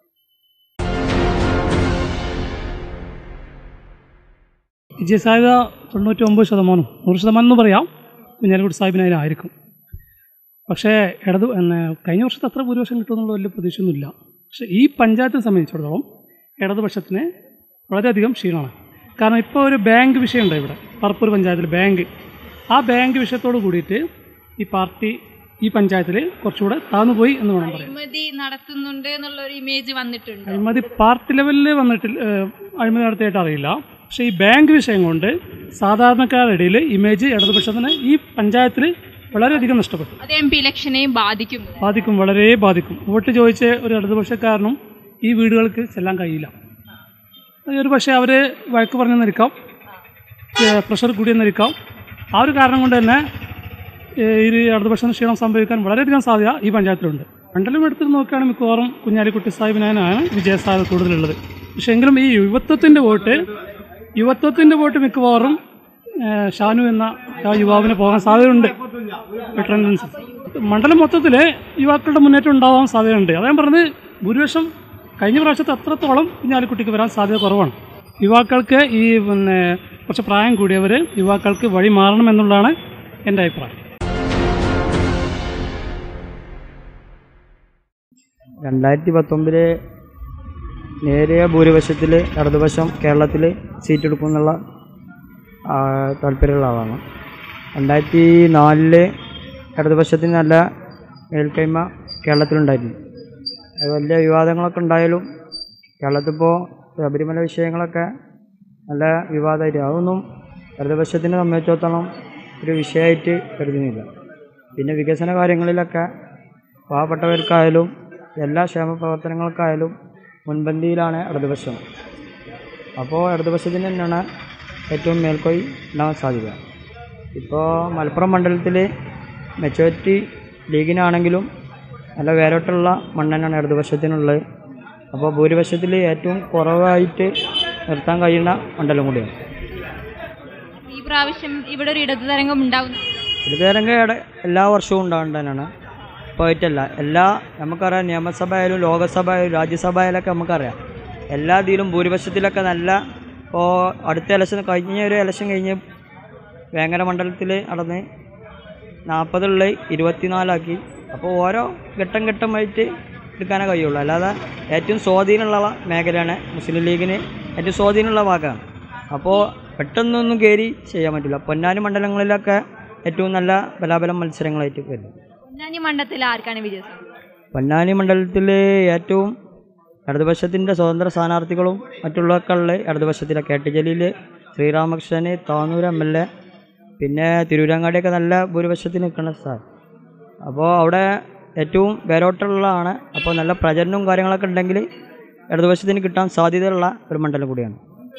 വിജയസാധ്യത തൊണ്ണൂറ്റി ഒമ്പത് ശതമാനം നൂറ് ശതമാനം എന്ന് പറയാം കുഞ്ഞാലിക്കുട്ടി സാഹിബിന് അതിനായിരിക്കും പക്ഷേ ഇടത് പിന്നെ കഴിഞ്ഞ വർഷത്തെ അത്ര ഭൂരിപക്ഷം കിട്ടുമെന്നുള്ള വലിയ പ്രതീക്ഷയൊന്നുമില്ല പക്ഷേ ഈ പഞ്ചായത്തിനെ സംബന്ധിച്ചിടത്തോളം ഇടതുപക്ഷത്തിന് വളരെയധികം ക്ഷീണമാണ് കാരണം ഇപ്പോൾ ഒരു ബാങ്ക് വിഷയമുണ്ട് ഇവിടെ പറപ്പൂർ പഞ്ചായത്തിൽ ബാങ്ക് ആ ബാങ്ക് വിഷയത്തോട് കൂടിയിട്ട് ഈ പാർട്ടി ഈ പഞ്ചായത്തിൽ കുറച്ചുകൂടെ താഴ്ന്നുപോയി എന്ന് വേണം പറയാൻ അഴിമതി നടത്തുന്നുണ്ട് എന്നുള്ള ഒരു ഇമേജ് വന്നിട്ടുണ്ട് അഴിമതി പാർട്ടി ലെവലിൽ വന്നിട്ടില്ല ഏഹ്, അഴിമതി നടത്തിയിട്ട് അറിയില്ല പക്ഷേ ഈ ബാങ്ക് വിഷയം കൊണ്ട് സാധാരണക്കാരുടെ ഇടയിൽ ഇമേജ് ഇടതുപക്ഷത്തിന് ഈ പഞ്ചായത്തിൽ വളരെയധികം നഷ്ടപ്പെട്ടു അത് എം പി ഇലക്ഷനെയും ബാധിക്കും ബാധിക്കും വളരെ ബാധിക്കും വോട്ട് ചോദിച്ച ഒരു ഇടതുപക്ഷക്കാരനും ഈ വീടുകൾക്ക് ചെല്ലാൻ കഴിയില്ല അത് ഒരു പക്ഷേ അവർ വഴക്ക് പറഞ്ഞെന്നിരിക്കാം ഏഹ്, പ്രഷർ കൂടിയെന്നിരിക്കാം ആ ഒരു കാരണം കൊണ്ട് തന്നെ ഏഹ്, ഈ ഇടതുപക്ഷത്തിന് ക്ഷീണം സംഭവിക്കാൻ വളരെയധികം സാധ്യത ഈ പഞ്ചായത്തിലുണ്ട് മണ്ഡലം എടുത്ത് നോക്കുകയാണെങ്കിൽ മിക്കവാറും കുഞ്ഞാലിക്കുട്ടി സാഹിബിനാണ് വിജയസാധ്യത കൂടുതലുള്ളത് പക്ഷേ എങ്കിലും ഈ യുവത്വത്തിൻ്റെ വോട്ട് യുവത്വത്തിൻ്റെ വോട്ട് മിക്കവാറും ഏഹ്, ഷാനു എന്ന ആ യുവാവിന് പോകാൻ സാധ്യതയുണ്ട് ട്രെൻഡൻസ് മണ്ഡലം മൊത്തത്തിൽ യുവാക്കളുടെ മുന്നേറ്റം ഉണ്ടാവാൻ സാധ്യതയുണ്ട് അതാ ഞാൻ പറഞ്ഞത് ഭൂരിപക്ഷം കഴിഞ്ഞ പ്രാവശ്യത്തെ അത്രത്തോളം കുഞ്ഞാലിക്കുട്ടിക്ക് വരാൻ സാധ്യത കുറവാണ് യുവാക്കൾക്ക് ഈ പിന്നെ കുറച്ച് പ്രായം കൂടിയവർ യുവാക്കൾക്ക് വഴി മാറണം എന്നുള്ളതാണ് എൻ്റെ അഭിപ്രായം രണ്ടായിരത്തി പത്തൊമ്പതിലെ നേരിയ ഭൂരിപക്ഷത്തിൽ ഇടതുപക്ഷം കേരളത്തിൽ സീറ്റ് എടുക്കുമെന്നുള്ള ആ, താല്പര്യമുള്ള ആളാണ് രണ്ടായിരത്തി നാലില് ഇടതുപക്ഷത്തിന് നല്ല മേൽക്കൈമ കേരളത്തിലുണ്ടായിരുന്നു അത് വലിയ വിവാദങ്ങളൊക്കെ ഉണ്ടായാലും കേരളത്തിലിപ്പോൾ ശബരിമല വിഷയങ്ങളൊക്കെ നല്ല വിവാദമായിട്ട് അതൊന്നും ഇടതുപക്ഷത്തിനെ സംബന്ധിച്ചിടത്തോളം ഒരു വിഷയമായിട്ട് കരുതുന്നില്ല പിന്നെ വികസന കാര്യങ്ങളിലൊക്കെ പാവപ്പെട്ടവർക്കായാലും എല്ലാ ക്ഷേമ പ്രവർത്തനങ്ങൾക്കായാലും മുൻപന്തിയിലാണ് ഇടതുപക്ഷം അപ്പോൾ ഇടതുപക്ഷത്തിന് തന്നെയാണ് ഏറ്റവും മേൽക്കോയി ഉണ്ടാകാൻ സാധ്യത ഇപ്പോൾ മലപ്പുറം മണ്ഡലത്തിൽ മെച്ചോറിറ്റി ലീഗിനാണെങ്കിലും നല്ല വേരോട്ടുള്ള മണ്ണെണ്ണാണ് ഇടതുപക്ഷത്തിനുള്ളത് അപ്പോൾ ഭൂരിപക്ഷത്തിൽ ഏറ്റവും കുറവായിട്ട് നിർത്താൻ കഴിയുന്ന മണ്ഡലം കൂടിയാണ് ഈ പ്രാവശ്യം ഇവിടെ ഒരു ഇടതു തരംഗം ഉണ്ടാവുന്നു ഇടതുതരംഗ എല്ലാ വർഷവും ഉണ്ടാകേണ്ടതാണ് പോയിട്ടല്ല എല്ലാ നമുക്കറിയാം നിയമസഭ ആയാലും ലോകസഭ ആയാലും രാജ്യസഭ ആയാലൊക്കെ നമുക്കറിയാം എല്ലാ ഇതിലും ഭൂരിപക്ഷത്തിലൊക്കെ നല്ല ഇപ്പോൾ അടുത്ത ഇലക്ഷൻ കഴിഞ്ഞ ഒരു ഇലക്ഷൻ കഴിഞ്ഞ് വേങ്ങര മണ്ഡലത്തിൽ നടന്ന് നാൽപ്പതുള്ള ഇരുപത്തിനാലാക്കി അപ്പോൾ ഓരോ ഘട്ടം ഘട്ടമായിട്ട് എടുക്കാനേ കഴിയുള്ളൂ അല്ലാതെ ഏറ്റവും സ്വാധീനമുള്ള മേഖലയാണ് മുസ്ലിം ലീഗിന് ഏറ്റവും സ്വാധീനമുള്ള ഭാഗമാണ് അപ്പോൾ പെട്ടെന്നൊന്നും കയറി ചെയ്യാൻ പറ്റില്ല പൊന്നാനി മണ്ഡലങ്ങളിലൊക്കെ ഏറ്റവും നല്ല ബലാബലം മത്സരങ്ങളായിട്ട് വരും പൊന്നാനി മണ്ഡലത്തിൽ ആർക്കാണ് വിജയം പൊന്നാനി മണ്ഡലത്തിൽ ഏറ്റവും ഇടതുപക്ഷത്തിൻ്റെ സ്വതന്ത്ര സ്ഥാനാർത്ഥികളും മറ്റുള്ളവരൊക്കെ ഉള്ള ഇടതുപക്ഷത്തിലെ കെ ടി ജലീൽ ശ്രീരാമകൃഷ്ണന് താന്നൂർ എം എൽ എ പിന്നെ തിരൂരങ്ങാടിയൊക്കെ നല്ല ഭൂരിപക്ഷത്തിൽ നിൽക്കുന്ന സ്ഥലം അപ്പോൾ അവിടെ ഏറ്റവും വേരോട്ടുള്ളതാണ് അപ്പോൾ നല്ല പ്രചരണവും കാര്യങ്ങളൊക്കെ ഉണ്ടെങ്കിൽ ഇടതുപക്ഷത്തിന് കിട്ടാൻ സാധ്യതയുള്ള ഒരു മണ്ഡലം കൂടിയാണ്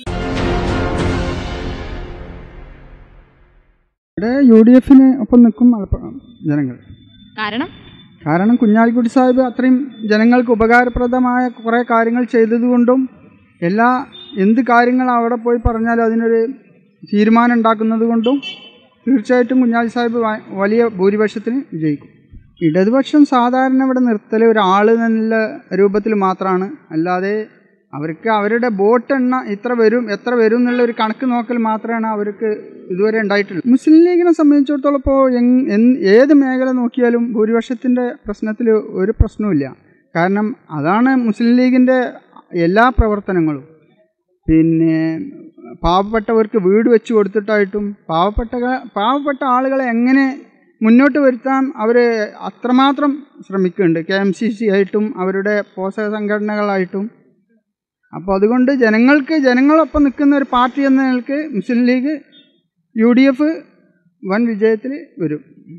ഇവിടെ യു ഡി എഫിന് ഒപ്പം നിൽക്കും മലപ്പുറം ജനങ്ങൾ കാരണം കാരണം കുഞ്ഞാലിക്കുട്ടി സാഹിബ് അത്രയും ജനങ്ങൾക്ക് ഉപകാരപ്രദമായ കുറേ കാര്യങ്ങൾ ചെയ്തതുകൊണ്ടും എല്ലാ എന്ത് കാര്യങ്ങൾ അവിടെ പോയി പറഞ്ഞാലും അതിനൊരു തീരുമാനം ഉണ്ടാക്കുന്നത് കൊണ്ടും തീർച്ചയായിട്ടും കുഞ്ഞാലി സാഹിബ് വ- വലിയ ഭൂരിപക്ഷത്തിന് വിജയിക്കും ഇടതുപക്ഷം സാധാരണ ഇവിടെ നിർത്തൽ ഒരാൾ എന്നുള്ള രൂപത്തിൽ മാത്രമാണ് അല്ലാതെ അവർക്ക് അവരുടെ വോട്ട് എണ്ണ ഇത്ര വരും എത്ര വരും എന്നുള്ള ഒരു കണക്ക് നോക്കൽ മാത്രമാണ് അവർക്ക് ഇതുവരെ ഉണ്ടായിട്ടുള്ളത് മുസ്ലിം ലീഗിനെ സംബന്ധിച്ചിടത്തോളം ഇപ്പോൾ എങ് എന്ത് ഏത് മേഖല നോക്കിയാലും ഭൂരിപക്ഷത്തിൻ്റെ പ്രശ്നത്തിൽ ഒരു പ്രശ്നവുമില്ല കാരണം അതാണ് മുസ്ലിം ലീഗിൻ്റെ എല്ലാ പ്രവർത്തനങ്ങളും പിന്നെ പാവപ്പെട്ടവർക്ക് വീട് വെച്ച് കൊടുത്തിട്ടായിട്ടും പാവപ്പെട്ട പാവപ്പെട്ട ആളുകളെ എങ്ങനെ മുന്നോട്ട് വരുത്താൻ അവർ അത്രമാത്രം ശ്രമിക്കുന്നുണ്ട് കെ എം സി സി ആയിട്ടും അവരുടെ പോഷക സംഘടനകളായിട്ടും അപ്പോൾ അതുകൊണ്ട് ജനങ്ങൾക്ക് ജനങ്ങളൊപ്പം നിൽക്കുന്ന ഒരു പാർട്ടി എന്ന നിലക്ക് Muslim League U D F വൻ വിജയത്തിൽ വരും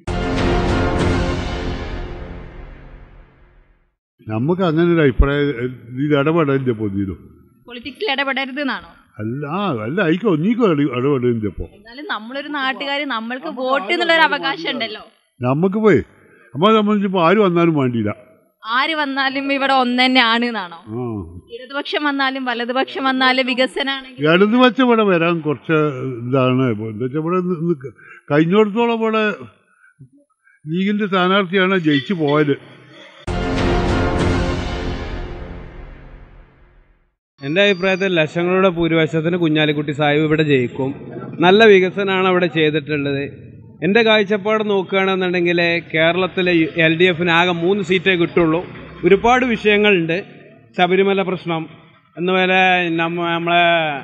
നമുക്ക് അങ്ങനെ ഒരു അഭിപ്രായം ഇത് ഇടപെടലിൻ്റെ പൊതിയിലും പൊളിറ്റിക്സിൽ ഇടപെടരുത് എന്നാണോ അല്ല ആ അല്ല അയക്കോ നീക്കോ ഇടപെടലിൻ്റെ ഇപ്പോൾ എന്നാലും നമ്മളൊരു നാട്ടുകാർ നമ്മൾക്ക് വോട്ട് എന്നുള്ളൊരു അവകാശം ഉണ്ടല്ലോ നമുക്ക് പോയി നമ്മളെ സംബന്ധിച്ചിപ്പോൾ ആര് വന്നാലും വേണ്ടിയില്ല ആര് വന്നാലും ഇവിടെ ഒന്ന് തന്നെയാണ് എന്നാണോ ആ ഇടതുപക്ഷം വന്നാലും വലതുപക്ഷം വന്നാലും വികസനമാണെങ്കിൽ ഇടതുപക്ഷം ഇവിടെ വരാൻ കുറച്ച് ഇതാണ് ഇപ്പോൾ എന്താ വെച്ചാൽ ഇവിടെ നി- നി- കഴിഞ്ഞിടത്തോളം ഇവിടെ ലീഗിൻ്റെ സ്ഥാനാർത്ഥിയാണ് ജയിച്ചു പോയത് എൻ്റെ അഭിപ്രായത്തിൽ ലക്ഷങ്ങളുടെ ഭൂരിപക്ഷത്തിന് കുഞ്ഞാലിക്കുട്ടി സാഹിബ് ഇവിടെ ജയിക്കും നല്ല വികസനമാണ് അവിടെ ചെയ്തിട്ടുള്ളത് എൻ്റെ കാഴ്ചപ്പാട് നോക്കുകയാണെന്നുണ്ടെങ്കിൽ കേരളത്തിലെ എൽ ഡി എഫിന് ആകെ മൂന്ന് സീറ്റേ കിട്ടുള്ളൂ ഒരുപാട് വിഷയങ്ങളുണ്ട് ശബരിമല പ്രശ്നം എന്നുപോലെ നമ്മ നമ്മളെ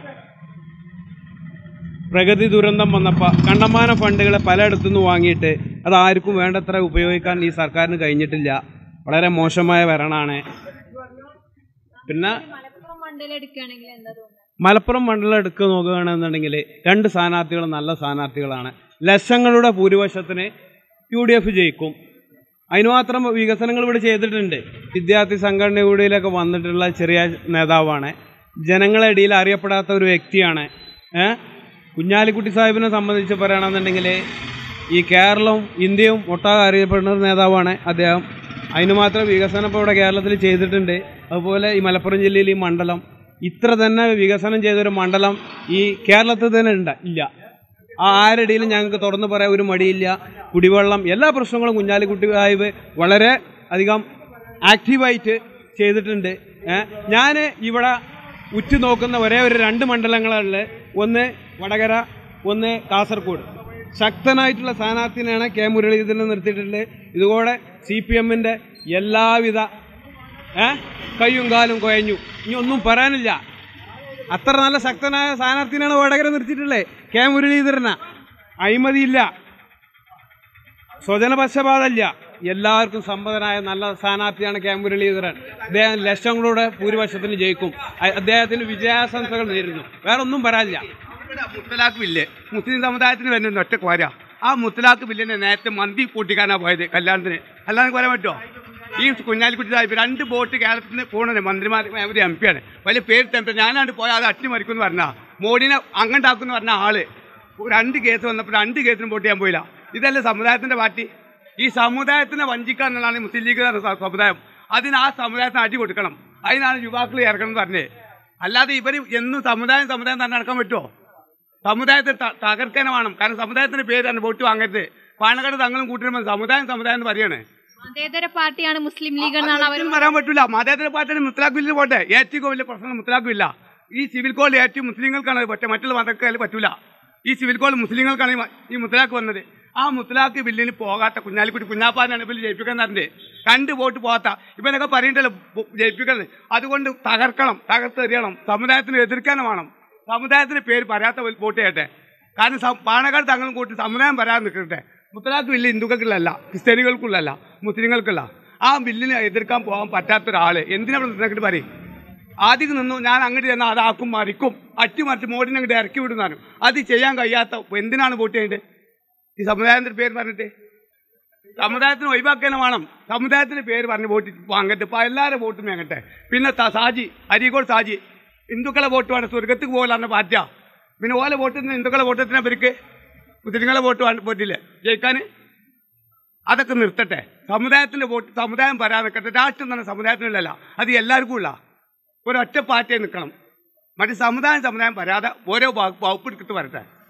പ്രകൃതി ദുരന്തം വന്നപ്പോൾ കണ്ടമാന ഫണ്ടുകൾ പലയിടത്തു നിന്ന് വാങ്ങിയിട്ട് അത് ആർക്കും വേണ്ടത്ര ഉപയോഗിക്കാൻ ഈ സർക്കാരിന് കഴിഞ്ഞിട്ടില്ല വളരെ മോശമായ ഭരണമാണ് പിന്നെ മലപ്പുറം മണ്ഡലം എടുക്കുകയാണെങ്കിൽ എന്താ തോന്നുന്നത് മലപ്പുറം മണ്ഡലം എടുക്കുക നോക്കുകയാണെന്നുണ്ടെങ്കിൽ രണ്ട് സ്ഥാനാർത്ഥികൾ നല്ല സ്ഥാനാർത്ഥികളാണ് ലക്ഷങ്ങളുടെ ഭൂരിപക്ഷത്തിന് യു ഡി എഫ് ജയിക്കും അതിനുമാത്രം വികസനങ്ങൾ ഇവിടെ ചെയ്തിട്ടുണ്ട് വിദ്യാർത്ഥി സംഘടനകളിലൊക്കെ വന്നിട്ടുള്ള ചെറിയ നേതാവാണ് ജനങ്ങളെ ഇടയിൽ അറിയപ്പെടാത്ത ഒരു വ്യക്തിയാണ് ഏ? കുഞ്ഞാലിക്കുട്ടി സാഹിബിനെ സംബന്ധിച്ച് പറയുകയാണെന്നുണ്ടെങ്കിൽ ഈ കേരളവും ഇന്ത്യയും ഒട്ടാകെ അറിയപ്പെടുന്ന ഒരു നേതാവാണ് അദ്ദേഹം അതിന് മാത്രം വികസനം ഇപ്പോൾ ഇവിടെ കേരളത്തിൽ ചെയ്തിട്ടുണ്ട് അതുപോലെ ഈ മലപ്പുറം ജില്ലയിൽ ഈ മണ്ഡലം ഇത്ര തന്നെ വികസനം ചെയ്തൊരു മണ്ഡലം ഈ കേരളത്തിൽ തന്നെ ഉണ്ട് ഇല്ല ആ ആരുടെയിലും ഞങ്ങൾക്ക് തുറന്നു പറയാൻ ഒരു മടിയില്ല കുടിവെള്ളം എല്ലാ പ്രശ്നങ്ങളും കുഞ്ഞാലിക്കുട്ടി സാഹിബ് വളരെ അധികം ആക്റ്റീവായിട്ട് ചെയ്തിട്ടുണ്ട് ഞാൻ ഇവിടെ ഉറ്റുനോക്കുന്ന ഒരേ ഒരു രണ്ട് മണ്ഡലങ്ങളുള്ള ഒന്ന് വടകര ഒന്ന് കാസർഗോഡ് ശക്തനായിട്ടുള്ള സ്ഥാനാർത്ഥിനെയാണ് കെ മുരളീധരൻ നിർത്തിയിട്ടുള്ളത് ഇതുകൂടെ സി പി എമ്മിൻ്റെ എല്ലാവിധ ഏ കയ്യും കാലും കുഴഞ്ഞു ഇനി ഒന്നും പറയാനില്ല അത്ര നല്ല ശക്തനായ സ്ഥാനാർത്ഥിനാണ് വടകര നിർത്തിയിട്ടുള്ളത് കെ മുരളീധരന അഴിമതിയില്ല സ്വജനപക്ഷപാതമില്ല എല്ലാവർക്കും സമ്പന്നനായ നല്ല സ്ഥാനാർത്ഥിയാണ് കെ മുരളീധരൻ അദ്ദേഹം ലക്ഷങ്ങളുടെ ഭൂരിപക്ഷത്തിന് ജയിക്കും അ- അദ്ദേഹത്തിന് വിജയാശംസകൾ നേരുന്നു വേറെ ഒന്നും പറയാനില്ല മുത്തലാഖ് ബില്ല് മുസ്ലിം സമുദായത്തിന് വരുന്ന ഒറ്റ കോര ആ മുത്തലാഖ് ബില്ലിനെ നേരത്തെ മന്തി കൂട്ടിക്കാനാ പോയത് കല്യാണത്തിന് അല്ലാതെ പറയാൻ പറ്റുമോ ഈ കുഞ്ഞാലിക്കുട്ടി സാഹിബ് രണ്ട് ബോട്ട് കേരളത്തിൽ നിന്ന് പോണത് മന്ത്രിമാർ ഒരു എം പിയാണ് വലിയ പേര് തെമ്പ ഞാനാണ്ട് പോയാൽ അത് അട്ടിമറിക്കുമെന്ന് പറഞ്ഞാ മോഡിനെ അങ്ങണ്ടാക്കുമെന്ന് പറഞ്ഞ ആള് രണ്ട് കേസ് വന്നപ്പോൾ രണ്ട് കേസിനും വോട്ട് ചെയ്യാൻ പോയില്ല ഇതല്ലേ സമുദായത്തിന്റെ പാർട്ടി ഈ സമുദായത്തിനെ വഞ്ചിക്കുക എന്നുള്ളതാണ് ഈ മുസ്ലിം ലീഗ് എന്ന സ- സമുദായം അതിന് ആ സമുദായത്തിന് അടി കൊടുക്കണം അതിനാണ് യുവാക്കൾ ഇറക്കണം എന്ന് പറഞ്ഞത് അല്ലാതെ ഇവർ എന്നും സമുദായം സമുദായം തന്നെ നടക്കാൻ പറ്റുമോ സമുദായത്തെ ത- തകർക്കാൻ വേണം കാരണം സമുദായത്തിന്റെ പേരാണ് വോട്ട് വാങ്ങരുത് പാണക്കാട് തങ്ങളും കൂട്ടിരുമ്പോൾ സമുദായം സമുദായം എന്ന് പറയണേ മതേതര പാർട്ടിയാണ് മുസ്ലിം ലീഗ് എന്നാണ് അവർ ഒരിക്കലും വരാൻ പറ്റില്ല മതേതര പാർട്ടിയുടെ മുത്തലാഖ് ബില്ല് പോട്ടെ ഏറ്റവും വലിയ പ്രശ്നം മുത്തലാഖ് ബില്ല ഈ സിവിൽ കോഡ് ഏറ്റവും മുസ്ലിങ്ങൾക്കാണ് അത് പറ്റുക മറ്റുള്ള മതക്കാർ പറ്റൂല ഈ സിവിൽ കോഡ് മുസ്ലിങ്ങൾക്കാണ് ഈ മ- ഈ മുത്തലാഖ് വന്നത് ആ മുത്തലാഖ് ബില്ലിന് പോകാത്ത കുഞ്ഞാലിക്കുട്ടി കുഞ്ഞാപ്പാനാണ് ഇവർ ജയിപ്പിക്കാൻ തരണ്ടേ രണ്ട് വോട്ട് പോകാത്ത ഇവനൊക്കെ പറയണ്ടല്ലോ ബു- ജയിപ്പിക്കുന്നത് അതുകൊണ്ട് തകർക്കണം തകർത്തെറിയണം സമുദായത്തിന് എതിർക്കാനും വേണം സമുദായത്തിന് പേര് പറയാത്ത വോട്ട് ചെയ്യട്ടെ കാരണം സം- പാണക്കാട് തങ്ങളും കൂട്ടി സമുദായം വരാതെ നിൽക്കട്ടെ മുത്തലാഖ് ബില്ല് ഹിന്ദുക്കൾക്കുള്ളല്ല ക്രിസ്ത്യാനികൾക്കുള്ളല്ല മുസ്ലിങ്ങൾക്കുള്ള ആ ബില്ലിനെ എതിർക്കാൻ പോകാൻ പറ്റാത്ത ഒരാൾ എന്തിനാ ഇവിടെ നിന്നിട്ട് പറയും ആദ്യം നിന്നു ഞാൻ അങ്ങോട്ട് ചെന്നാൽ അതാക്കും മറിക്കും അട്ടിമറിച്ച് മോഡിനെ അങ്ങോട്ട് ഇറക്കി വിടുന്നാണ് അത് ചെയ്യാൻ കഴിയാത്ത എന്തിനാണ് വോട്ട് ചെയ്യേണ്ടത് ഈ സമുദായത്തിന്റെ പേര് പറഞ്ഞിട്ട് സമുദായത്തിന് ഒഴിവാക്കാൻ വേണം സമുദായത്തിന്റെ പേര് പറഞ്ഞ് വോട്ട് വാങ്ങട്ടെ ഇപ്പൊ എല്ലാവരും വോട്ടും വാങ്ങട്ടെ പിന്നെ ത- സാജി അരീക്കോട് സാജി ഹിന്ദുക്കളെ വോട്ട് വേണം സ്വർഗത്തിൽ പോകലാണ് പാർട്ടിയാ പിന്നെ ഓലെ വോട്ടിന് ഹിന്ദുക്കളെ വോട്ടത്തിന് അവർക്ക് മുസ്ലിങ്ങളെ വോട്ട് വേണ്ട പറ്റില്ല ജയിക്കാൻ അതൊക്കെ നിർത്തട്ടെ സമുദായത്തിന്റെ വോട്ട് സമുദായം വരാൻ നിൽക്കട്ടെ രാഷ്ട്രം തന്നെ സമുദായത്തിനുള്ളല്ല അത് എല്ലാവർക്കും ഉള്ള ഒരൊറ്റ പാർട്ടിയെ നിൽക്കണം മറ്റു സമുദായം സമുദായം വരാതെ ഓരോ വകുപ്പ് എടുത്തിട്ട് വരട്ടെ